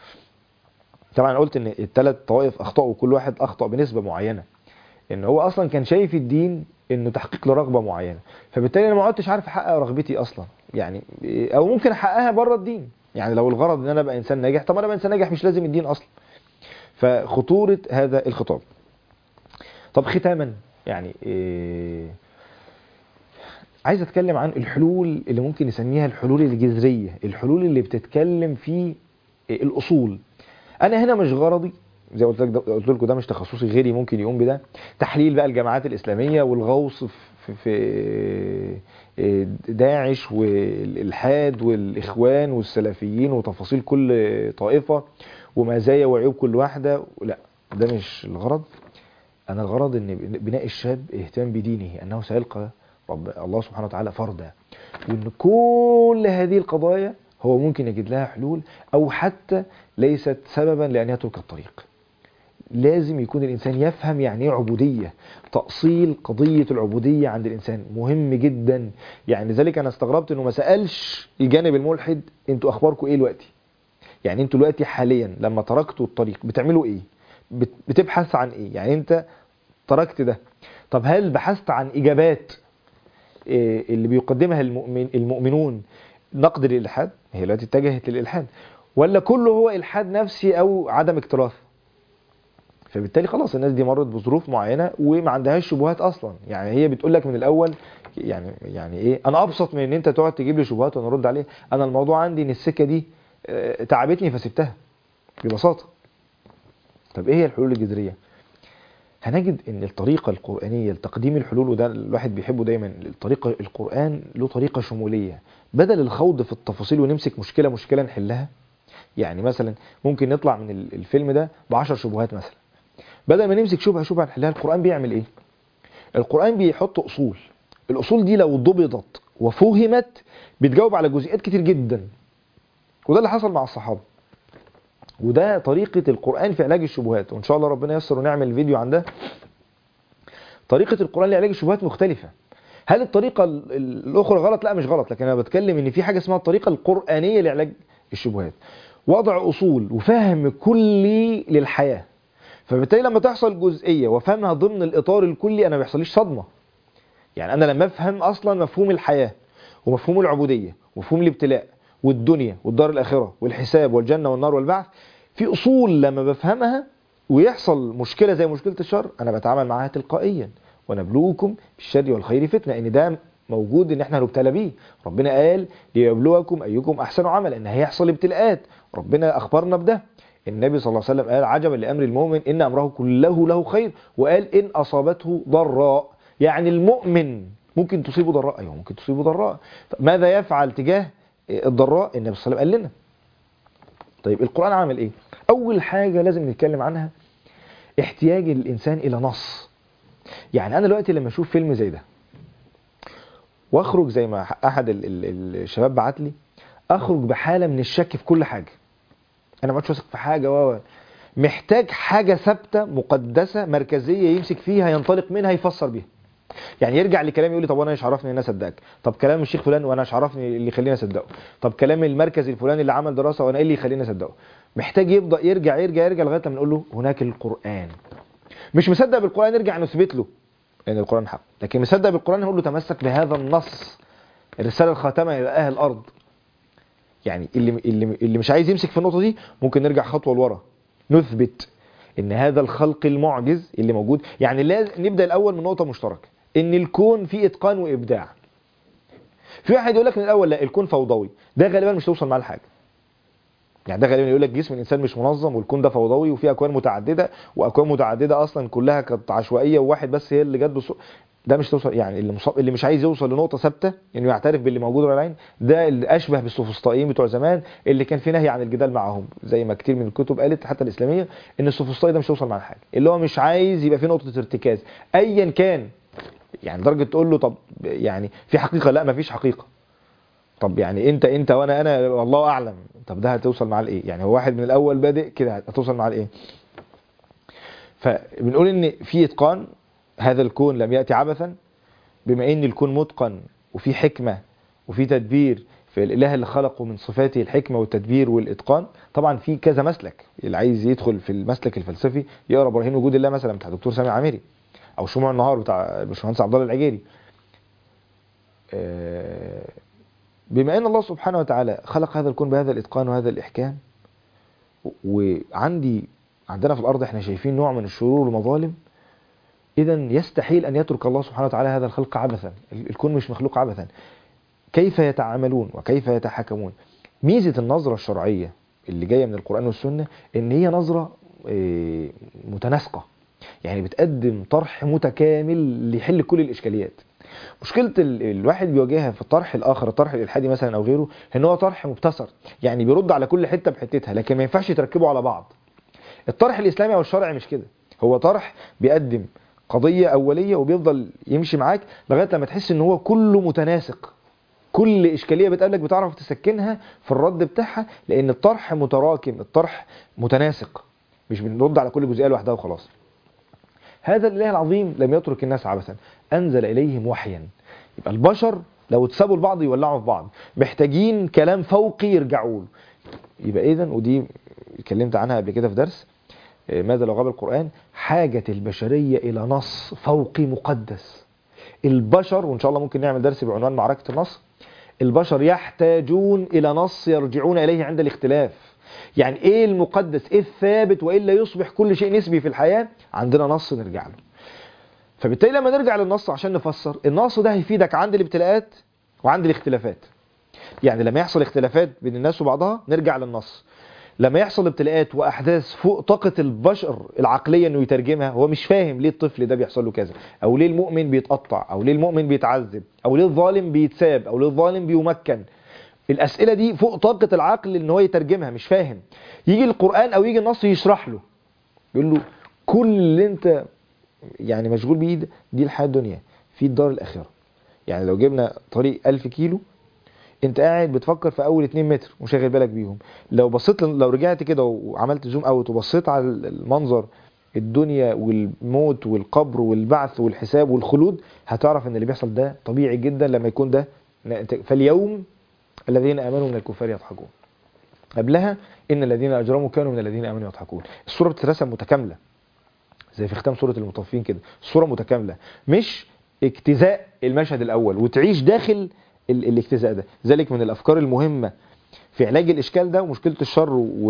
A: طبعا أنا قلت ان الثلاث طوائف اخطاوا وكل واحد اخطا بنسبه معينه ان هو اصلا كان شايف الدين انه تحقيق لرغبه معينه فبالتالي انا ما عدتش عارف احقق رغبتي اصلا يعني او ممكن احققها بره الدين يعني لو الغرض ان انا ابقى انسان ناجح طب انا ابقى انسان ناجح مش لازم الدين اصلا فخطوره هذا الخطاب طب ختاما يعني إيه عايز اتكلم عن الحلول اللي ممكن نسميها الحلول الجذريه الحلول اللي بتتكلم في الاصول انا هنا مش غرضي زي قلت لك قلت لكم ده مش تخصصي غيري ممكن يقوم بده تحليل بقى الجماعات الاسلاميه والغوص في, في داعش والالحاد والاخوان والسلفيين وتفاصيل كل طائفه ومزايا وعيوب كل واحده لا ده مش الغرض انا الغرض ان بناء الشاب اهتمام بدينه انه سيلقى رب الله سبحانه وتعالى فردا وان كل هذه القضايا هو ممكن يجد لها حلول او حتى ليست سببا لان يترك الطريق لازم يكون الانسان يفهم يعني ايه عبوديه تاصيل قضيه العبوديه عند الانسان مهم جدا يعني لذلك انا استغربت انه ما سالش الجانب الملحد انتوا اخباركم ايه دلوقتي يعني انتوا دلوقتي حاليا لما تركتوا الطريق بتعملوا ايه بتبحث عن ايه يعني انت تركت ده طب هل بحثت عن اجابات اللي بيقدمها المؤمن المؤمنون نقد للالحاد هي دلوقتي اتجهت للالحاد ولا كله هو الحاد نفسي او عدم اكتراث فبالتالي خلاص الناس دي مرت بظروف معينه وما عندهاش شبهات اصلا يعني هي بتقول لك من الاول يعني يعني ايه انا ابسط من ان انت تقعد تجيب لي شبهات وانا ارد عليها انا الموضوع عندي ان السكه دي تعبتني فسبتها ببساطه طب ايه هي الحلول الجذريه هنجد ان الطريقه القرانيه لتقديم الحلول وده الواحد بيحبه دايما الطريقه القران له طريقه شموليه بدل الخوض في التفاصيل ونمسك مشكله مشكله نحلها يعني مثلا ممكن نطلع من الفيلم ده ب 10 شبهات مثلا بدل ما نمسك شبهه شبهه نحلها القران بيعمل ايه القران بيحط اصول الاصول دي لو ضبطت وفهمت بتجاوب على جزئيات كتير جدا وده اللي حصل مع الصحابه وده طريقة القرآن في علاج الشبهات وإن شاء الله ربنا ييسر ونعمل فيديو عن ده طريقة القرآن لعلاج الشبهات مختلفة هل الطريقة الأخرى غلط؟ لا مش غلط لكن أنا بتكلم إن في حاجة اسمها الطريقة القرآنية لعلاج الشبهات وضع أصول وفهم كلي للحياة فبالتالي لما تحصل جزئية وفهمها ضمن الإطار الكلي أنا ما بيحصليش صدمة يعني أنا لما أفهم أصلا مفهوم الحياة ومفهوم العبودية ومفهوم الابتلاء والدنيا والدار الآخرة والحساب والجنة والنار والبعث في أصول لما بفهمها ويحصل مشكلة زي مشكلة الشر أنا بتعامل معاها تلقائيا ونبلوكم بالشر والخير فتنة إن ده موجود إن إحنا هنبتلى بيه ربنا قال ليبلوكم أيكم أحسن عملا إن هيحصل ابتلاءات ربنا أخبرنا بده النبي صلى الله عليه وسلم قال عجبا لأمر المؤمن إن أمره كله له خير وقال إن أصابته ضراء يعني المؤمن ممكن تصيبه ضراء أيوه ممكن تصيبه ضراء ماذا يفعل تجاه الضراء النبي صلى الله عليه وسلم قال لنا طيب القرآن عمل ايه اول حاجة لازم نتكلم عنها احتياج الانسان الى نص يعني انا دلوقتي لما اشوف فيلم زي ده واخرج زي ما احد ال ال الشباب بعت لي اخرج بحالة من الشك في كل حاجة انا ما عادش واثق في حاجة و محتاج حاجة ثابتة مقدسة مركزية يمسك فيها ينطلق منها يفسر بيها يعني يرجع لكلام يقول لي طب وانا ايش عرفني ان انا اصدقك طب كلام الشيخ فلان وانا ايش عرفني اللي يخليني اصدقه طب كلام المركز الفلاني اللي عمل دراسه وانا ايه اللي يخليني اصدقه محتاج يبدا يرجع يرجع يرجع لغايه لما نقول له هناك القران مش مصدق بالقران نرجع نثبت له ان القران حق لكن مصدق بالقران نقول له تمسك بهذا النص الرساله الخاتمه الى اهل الارض يعني اللي اللي اللي مش عايز يمسك في النقطه دي ممكن نرجع خطوه لورا نثبت ان هذا الخلق المعجز اللي موجود يعني لازم نبدا الاول من نقطه مشتركه ان الكون فيه اتقان وابداع في واحد يقول لك من الاول لا الكون فوضوي ده غالبا مش توصل معاه لحاجه يعني ده غالبا يقول لك جسم الانسان مش منظم والكون ده فوضوي وفيه اكوان متعدده واكوان متعدده اصلا كلها كانت عشوائيه وواحد بس هي اللي جت بص... ده مش توصل يعني اللي مصاب اللي مش عايز يوصل لنقطه ثابته انه يعترف باللي موجود على العين ده اللي اشبه بالسوفسطائيين بتوع زمان اللي كان في نهي عن الجدال معاهم زي ما كتير من الكتب قالت حتى الاسلاميه ان السوفسطائي ده مش هيوصل مع حاجه اللي هو مش عايز يبقى في نقطه ارتكاز ايا كان يعني لدرجه تقول له طب يعني في حقيقه لا مفيش حقيقه طب يعني انت انت وانا انا والله اعلم طب ده هتوصل معاه لايه يعني هو واحد من الاول بادئ كده هتوصل معاه لايه فبنقول ان في اتقان هذا الكون لم ياتي عبثا بما ان الكون متقن وفي حكمه وفي تدبير في الاله اللي خلقه من صفاته الحكمه والتدبير والاتقان طبعا في كذا مسلك اللي عايز يدخل في المسلك الفلسفي يقرا ابراهيم وجود الله مثلا بتاع الدكتور سامي عامري او شموع النهار بتاع الباشمهندس عبد الله العجيري آه، بما ان الله سبحانه وتعالى خلق هذا الكون بهذا الاتقان وهذا الاحكام وعندي عندنا في الارض احنا شايفين نوع من الشرور والمظالم اذا يستحيل ان يترك الله سبحانه وتعالى هذا الخلق عبثا الكون مش مخلوق عبثا كيف يتعاملون وكيف يتحكمون ميزه النظره الشرعيه اللي جايه من القران والسنه ان هي نظره آه، متناسقه يعني بتقدم طرح متكامل ليحل كل الاشكاليات مشكله ال- الواحد بيواجهها في الطرح الاخر الطرح الالحادي مثلا او غيره ان هو طرح مبتسر يعني بيرد على كل حته بحتتها لكن ما ينفعش يتركبوا على بعض الطرح الاسلامي او الشرعي مش كده هو طرح بيقدم قضيه اوليه وبيفضل يمشي معاك لغايه لما تحس ان هو كله متناسق كل اشكاليه بتقابلك بتعرف تسكنها في الرد بتاعها لان الطرح متراكم الطرح متناسق مش بنرد على كل جزئيه لوحدها وخلاص هذا الاله العظيم لم يترك الناس عبثا انزل اليهم وحيا يبقى البشر لو اتسابوا لبعض يولعوا في بعض محتاجين كلام فوقي يرجعوا له يبقى اذا ودي اتكلمت عنها قبل كده في درس آه، ماذا لو غاب القران حاجه البشريه الى نص فوقي مقدس البشر وان شاء الله ممكن نعمل درس بعنوان معركه النص البشر يحتاجون الى نص يرجعون اليه عند الاختلاف يعني ايه المقدس ايه الثابت والا يصبح كل شيء نسبي في الحياه عندنا نص نرجع له فبالتالي لما نرجع للنص عشان نفسر النص ده هيفيدك عند الابتلاءات وعند الاختلافات يعني لما يحصل اختلافات بين الناس وبعضها نرجع للنص لما يحصل ابتلاءات واحداث فوق طاقه البشر العقليه انه يترجمها هو مش فاهم ليه الطفل ده بيحصل له كذا او ليه المؤمن بيتقطع او ليه المؤمن بيتعذب او ليه الظالم بيتساب او ليه الظالم بيمكن الاسئله دي فوق طاقه العقل ان هو يترجمها مش فاهم يجي القران او يجي النص يشرح له يقول له كل اللي انت يعني مشغول بيه ده- دي الحياه الدنيا في الدار الاخره يعني لو جبنا طريق 1000 كيلو انت قاعد بتفكر في اول 2 متر وشاغل بالك بيهم لو بصيت لو رجعت كده وعملت زوم اوت وبصيت على المنظر الدنيا والموت والقبر والبعث والحساب والخلود هتعرف ان اللي بيحصل ده طبيعي جدا لما يكون ده فاليوم الذين امنوا من الكفار يضحكون قبلها ان الذين اجرموا كانوا من الذين امنوا يضحكون الصوره بتترسم متكامله زي في ختام سوره المطففين كده الصوره متكامله مش اجتزاء المشهد الاول وتعيش داخل ال- الاجتزاء ده ذلك من الافكار المهمه في علاج الاشكال ده ومشكله الشر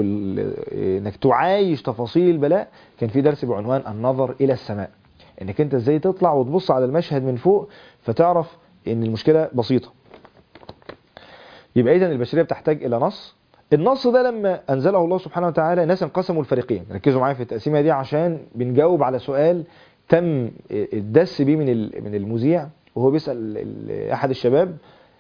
A: وانك تعايش تفاصيل البلاء كان في درس بعنوان النظر الى السماء انك انت ازاي تطلع وتبص على المشهد من فوق فتعرف ان المشكله بسيطه يبقى اذا البشريه بتحتاج الى نص النص ده لما انزله الله سبحانه وتعالى ناس انقسموا الفريقين ركزوا معايا في التقسيمه دي عشان بنجاوب على سؤال تم الدس بيه من ال- من المذيع وهو بيسال ال- احد الشباب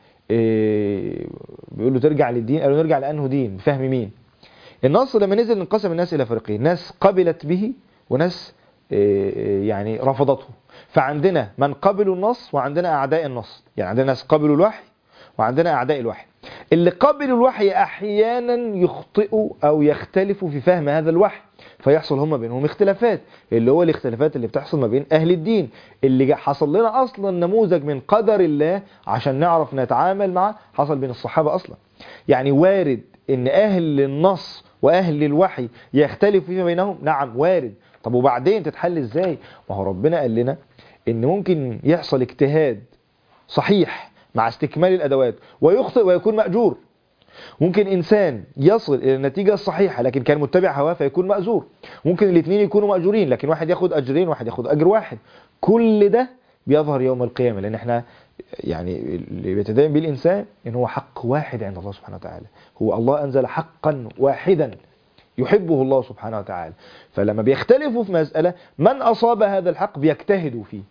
A: إيه، بيقول له ترجع للدين قال له نرجع لانه دين بفهم مين النص لما نزل انقسم الناس الى فريقين ناس قبلت به وناس إيه، يعني رفضته فعندنا من قبلوا النص وعندنا اعداء النص يعني عندنا ناس قبلوا الوحي وعندنا اعداء الوحي اللي قبلوا الوحي احيانا يخطئوا او يختلفوا في فهم هذا الوحي فيحصل هما بينهم اختلافات اللي هو الاختلافات اللي بتحصل ما بين اهل الدين اللي جا- حصل لنا اصلا نموذج من قدر الله عشان نعرف نتعامل معه حصل بين الصحابه اصلا يعني وارد ان اهل النص واهل الوحي يختلفوا فيما بينهم نعم وارد طب وبعدين تتحل ازاي ما هو ربنا قال لنا ان ممكن يحصل اجتهاد صحيح مع استكمال الادوات ويخطئ ويكون ماجور ممكن انسان يصل الى النتيجه الصحيحه لكن كان متبع هواه فيكون ماجور ممكن الاثنين يكونوا ماجورين لكن واحد ياخد اجرين واحد ياخد اجر واحد كل ده بيظهر يوم القيامة لأن احنا يعني اللي بيتدين به الإنسان إن هو حق واحد عند الله سبحانه وتعالى هو الله أنزل حقا واحدا يحبه الله سبحانه وتعالى فلما بيختلفوا في مسألة من أصاب هذا الحق بيجتهدوا فيه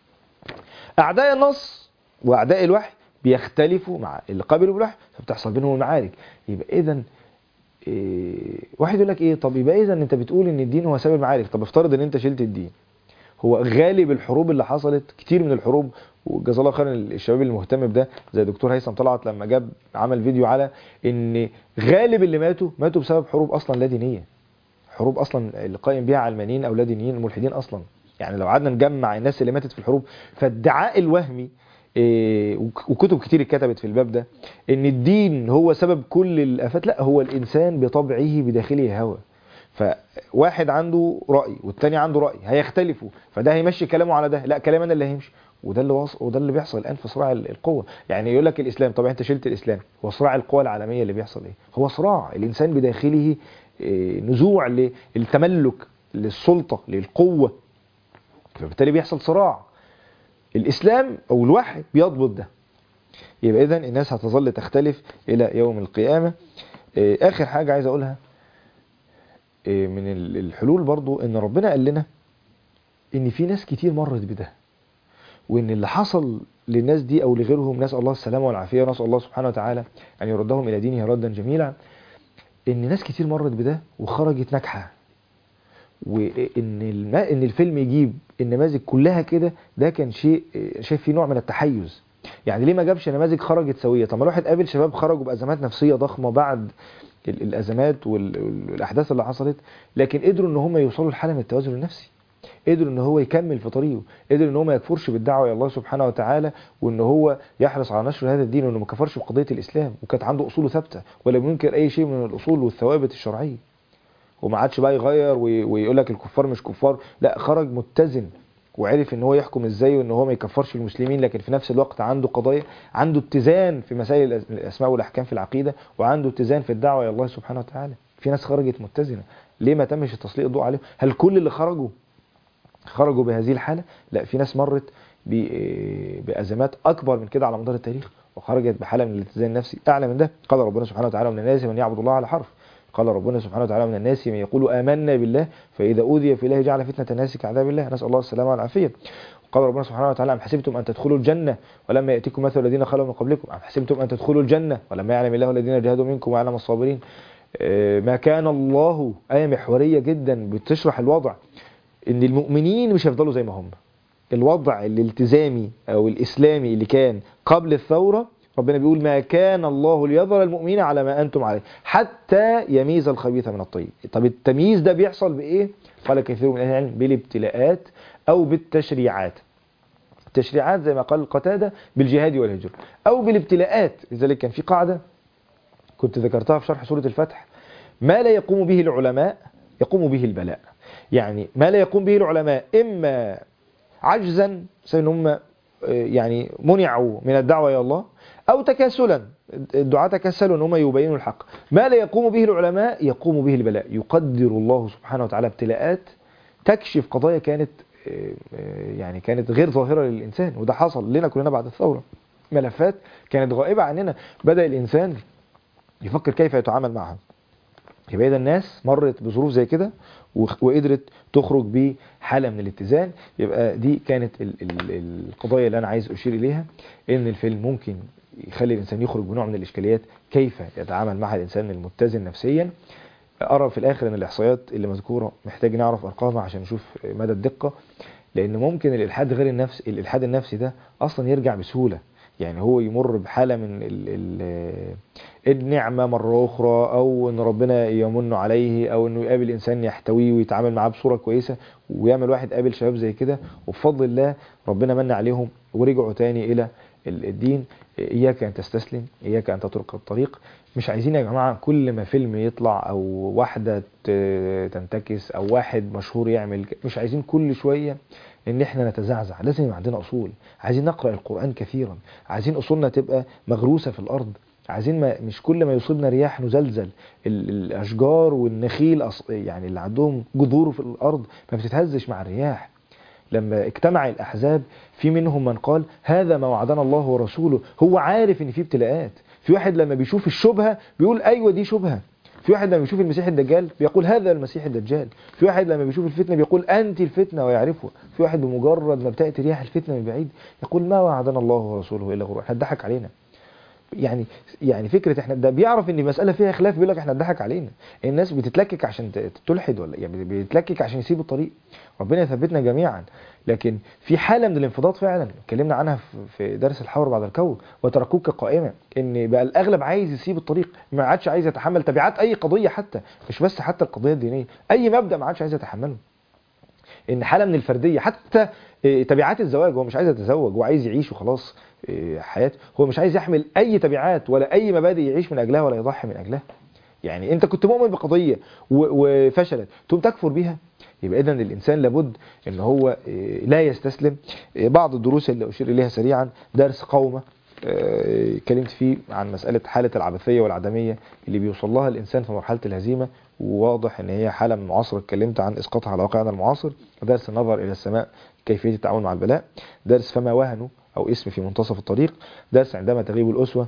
A: أعداء النص وأعداء الوحي بيختلفوا مع اللي قبلوا بالوحي فبتحصل بينهم المعارك يبقى إذا إيه واحد يقول لك إيه طب يبقى إذا أنت بتقول إن الدين هو سبب المعارك طب افترض إن أنت شلت الدين هو غالب الحروب اللي حصلت كتير من الحروب وجزا الله خيرا الشباب المهتم بده زي دكتور هيثم طلعت لما جاب عمل فيديو على ان غالب اللي ماتوا ماتوا بسبب حروب اصلا لا دينيه حروب اصلا اللي قائم بيها علمانيين او لا دينيين ملحدين اصلا يعني لو قعدنا نجمع الناس اللي ماتت في الحروب فالدعاء الوهمي إيه وكتب كتير اتكتبت في الباب ده ان الدين هو سبب كل الافات لا هو الانسان بطبعه بداخله هوى فواحد عنده رأي والتاني عنده رأي هيختلفوا فده هيمشي كلامه على ده لا كلام انا اللي هيمشي وده اللي وص... وده اللي بيحصل الان في صراع القوه يعني يقول لك الاسلام طب انت شلت الاسلام هو صراع القوى العالميه اللي بيحصل ايه هو صراع الانسان بداخله إيه نزوع للتملك للسلطه للقوه فبالتالي بيحصل صراع الاسلام او الوحي بيضبط ده يبقى اذا الناس هتظل تختلف الى يوم القيامه إيه اخر حاجه عايز اقولها إيه من الحلول برضو ان ربنا قال لنا ان في ناس كتير مرت بده وان اللي حصل للناس دي او لغيرهم نسال الله السلامه والعافيه ونسال الله سبحانه وتعالى ان يردهم الى دينه ردا جميلا ان ناس كتير مرت بده وخرجت ناجحه وان الم... ان الفيلم يجيب النماذج كلها كده ده كان شيء شايف فيه نوع من التحيز يعني ليه ما جابش نماذج خرجت سويه طب ما الواحد قابل شباب خرجوا بازمات نفسيه ضخمه بعد الازمات والاحداث اللي حصلت لكن قدروا ان هم يوصلوا لحاله من التوازن النفسي قدر ان هو يكمل في طريقه قدر ان هو ما يكفرش بالدعوه الى الله سبحانه وتعالى وان هو يحرص على نشر هذا الدين وانه ما كفرش بقضيه الاسلام وكانت عنده اصوله ثابته ولم ينكر اي شيء من الاصول والثوابت الشرعيه وما عادش بقى يغير ويقول لك الكفار مش كفار لا خرج متزن وعرف ان هو يحكم ازاي وان هو ما يكفرش المسلمين لكن في نفس الوقت عنده قضايا عنده اتزان في مسائل الاسماء والاحكام في العقيده وعنده اتزان في الدعوه الى الله سبحانه وتعالى في ناس خرجت متزنه ليه ما تمش تسليط الضوء عليهم هل كل اللي خرجوا خرجوا بهذه الحالة لا في ناس مرت بأزمات أكبر من كده على مدار التاريخ وخرجت بحالة من الاتزان النفسي أعلى من ده قال ربنا سبحانه وتعالى من الناس من يعبد الله على حرف قال ربنا سبحانه وتعالى من الناس من يقول آمنا بالله فإذا أوذي في الله جعل فتنة الناس كعذاب الله نسأل الله السلامة والعافية قال ربنا سبحانه وتعالى أم حسبتم أن تدخلوا الجنة ولما يأتيكم مثل الذين خلوا من قبلكم أم حسبتم أن تدخلوا الجنة ولما يعلم الله الذين جاهدوا منكم ويعلم الصابرين ما كان الله آية محورية جدا بتشرح الوضع ان المؤمنين مش هيفضلوا زي ما هم الوضع الالتزامي او الاسلامي اللي كان قبل الثورة ربنا بيقول ما كان الله ليظهر المؤمنين على ما انتم عليه حتى يميز الخبيث من الطيب طب التمييز ده بيحصل بايه قال كثير من اهل العلم بالابتلاءات او بالتشريعات التشريعات زي ما قال قتادة بالجهاد والهجرة او بالابتلاءات لذلك كان في قاعدة كنت ذكرتها في شرح سورة الفتح ما لا يقوم به العلماء يقوم به البلاء يعني ما لا يقوم به العلماء إما عجزا سواء هم يعني منعوا من الدعوة إلى الله أو تكاسلا الدعاة تكسلوا أن هم يبينوا الحق ما لا يقوم به العلماء يقوم به البلاء يقدر الله سبحانه وتعالى ابتلاءات تكشف قضايا كانت يعني كانت غير ظاهرة للإنسان وده حصل لنا كلنا بعد الثورة ملفات كانت غائبة عننا بدأ الإنسان يفكر كيف يتعامل معها يبقى إذا الناس مرت بظروف زي كده وقدرت تخرج بحالة من الاتزان يبقى دي كانت ال ال القضايا اللي أنا عايز أشير إليها إن الفيلم ممكن يخلي الإنسان يخرج بنوع من الإشكاليات كيف يتعامل مع الإنسان المتزن نفسيا أرى في الآخر أن الإحصائيات اللي مذكورة محتاج نعرف أرقامها عشان نشوف مدى الدقة لأن ممكن الإلحاد غير النفس الإلحاد النفسي ده أصلا يرجع بسهولة يعني هو يمر بحالة من ال ال النعمة مرة أخرى أو أن ربنا يمن عليه أو أنه يقابل إنسان يحتويه ويتعامل معاه بصورة كويسة ويعمل واحد قابل شباب زي كده وبفضل الله ربنا من عليهم ورجعوا تاني إلى الدين إياك أن تستسلم إياك أن تترك الطريق مش عايزين يا جماعة كل ما فيلم يطلع أو واحدة تنتكس أو واحد مشهور يعمل مش عايزين كل شوية ان احنا نتزعزع لازم يبقى عندنا اصول عايزين نقرا القران كثيرا عايزين اصولنا تبقى مغروسه في الارض عايزين ما مش كل ما يصيبنا رياح نزلزل الاشجار والنخيل يعني اللي عندهم جذور في الارض ما بتتهزش مع الرياح لما اجتمع الأحزاب في منهم من قال هذا ما وعدنا الله ورسوله هو عارف ان في ابتلاءات في واحد لما بيشوف الشبهة بيقول أيوة دي شبهة في واحد لما بيشوف المسيح الدجال بيقول هذا المسيح الدجال في واحد لما بيشوف الفتنة بيقول أنت الفتنة ويعرفها في واحد بمجرد ما بتأتي رياح الفتنة من بعيد يقول ما وعدنا الله ورسوله إلا غرور احنا اتضحك علينا يعني يعني فكره احنا ده بيعرف ان المساله فيها خلاف بيقول لك احنا اتضحك علينا الناس بتتلكك عشان ت- تلحد ولا يعني بيتلكك عشان يسيب الطريق ربنا يثبتنا جميعا لكن في حاله من الانفضاض فعلا اتكلمنا عنها في- في درس الحور بعد الكون وتركوك قائمه ان بقى الاغلب عايز يسيب الطريق ما عادش عايز يتحمل تبعات اي قضيه حتى مش بس حتى القضيه الدينيه اي مبدا ما عادش عايز يتحمله ان حاله من الفرديه حتى إيه، تبعات الزواج هو مش عايز يتزوج هو عايز يعيش وخلاص إيه، حياته هو مش عايز يحمل اي تبعات ولا اي مبادئ يعيش من اجلها ولا يضحي من اجلها يعني انت كنت مؤمن بقضيه و- وفشلت تقوم تكفر بيها يبقى اذا الانسان لابد ان هو إيه، لا يستسلم إيه، بعض الدروس اللي اشير اليها سريعا درس قومه آه، اتكلمت فيه عن مسألة حالة العبثية والعدمية اللي بيوصل لها الإنسان في مرحلة الهزيمة وواضح إن هي حالة من معاصرة اتكلمت عن إسقاطها على واقعنا المعاصر درس النظر إلى السماء كيفية التعامل مع البلاء درس فما وهنوا أو اسم في منتصف الطريق درس عندما تغيب الأسوة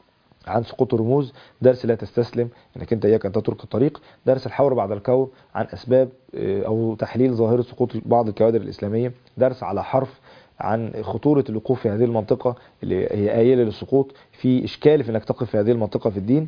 A: عن سقوط الرموز درس لا تستسلم انك انت اياك ان تترك الطريق درس الحور بعد الكون عن اسباب آه، او تحليل ظاهره سقوط بعض الكوادر الاسلاميه درس على حرف عن خطوره الوقوف في هذه المنطقه اللي هي آيلة للسقوط في اشكال في انك تقف في هذه المنطقه في الدين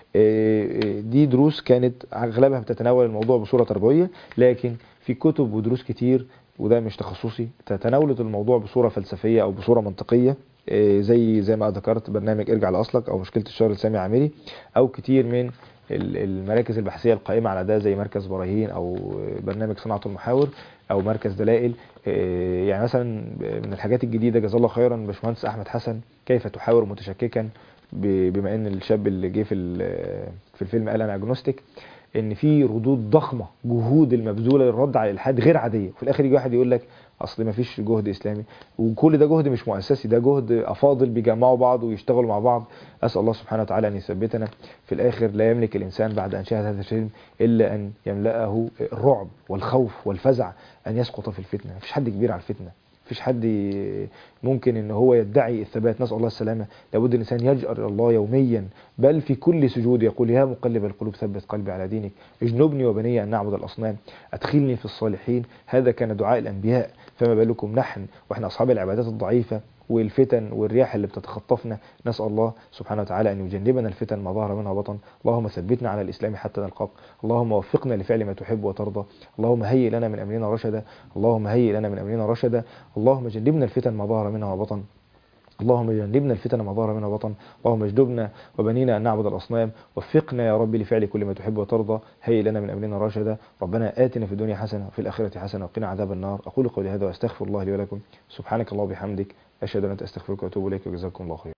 A: آه، آه، دي دروس كانت اغلبها بتتناول الموضوع بصوره تربويه لكن في كتب ودروس كتير وده مش تخصصي تناولت الموضوع بصوره فلسفيه او بصوره منطقيه آه، زي زي ما ذكرت برنامج ارجع لاصلك او مشكله الشهر لسامي عامري او كتير من ال- المراكز البحثيه القائمه على ده زي مركز براهين او برنامج صناعه المحاور او مركز دلائل آه، يعني مثلا من الحاجات الجديده جزاه الله خيرا باشمهندس احمد حسن كيف تحاور متشككا ب- بما ان الشاب اللي جه في ال- في الفيلم قال انا اجنوستيك ان في ردود ضخمه جهود المبذوله للرد على الالحاد غير عاديه وفي الاخر يجي واحد يقول لك اصل ما فيش جهد اسلامي وكل ده جهد مش مؤسسي ده جهد افاضل بيجمعوا بعض ويشتغلوا مع بعض اسال الله سبحانه وتعالى ان يثبتنا في الاخر لا يملك الانسان بعد ان شاهد هذا الفيلم الا ان يملاه الرعب والخوف والفزع ان يسقط في الفتنه مفيش حد كبير على الفتنه مفيش حد ي- ممكن ان هو يدعي الثبات نسال الله السلامه لابد الانسان يجأر إلى الله يوميا بل في كل سجود يقول يا مقلب القلوب ثبت قلبي على دينك اجنبني وبني ان نعبد الاصنام ادخلني في الصالحين هذا كان دعاء الانبياء فما بالكم نحن واحنا اصحاب العبادات الضعيفه والفتن والرياح اللي بتتخطفنا نسأل الله سبحانه وتعالى أن يجنبنا الفتن ما ظهر منها بطن اللهم ثبتنا على الإسلام حتى نلقاك اللهم وفقنا لفعل ما تحب وترضى اللهم هيئ لنا من أمرنا رشدا اللهم هيئ لنا من أمرنا رشدا اللهم جنبنا الفتن ما ظهر منها وبطن اللهم جنبنا الفتن ما ظهر منها بطن اللهم اجدبنا وبنينا أن نعبد الأصنام وفقنا يا رب لفعل كل ما تحب وترضى هيئ لنا من أمرنا رشدا ربنا آتنا في الدنيا حسنة وفي الآخرة حسنة وقنا عذاب النار أقول قولي هذا وأستغفر الله لي ولكم سبحانك الله وبحمدك أشهد أن لا إله إلا أنت أستغفرك وأتوب إليك وجزاكم الله خيرا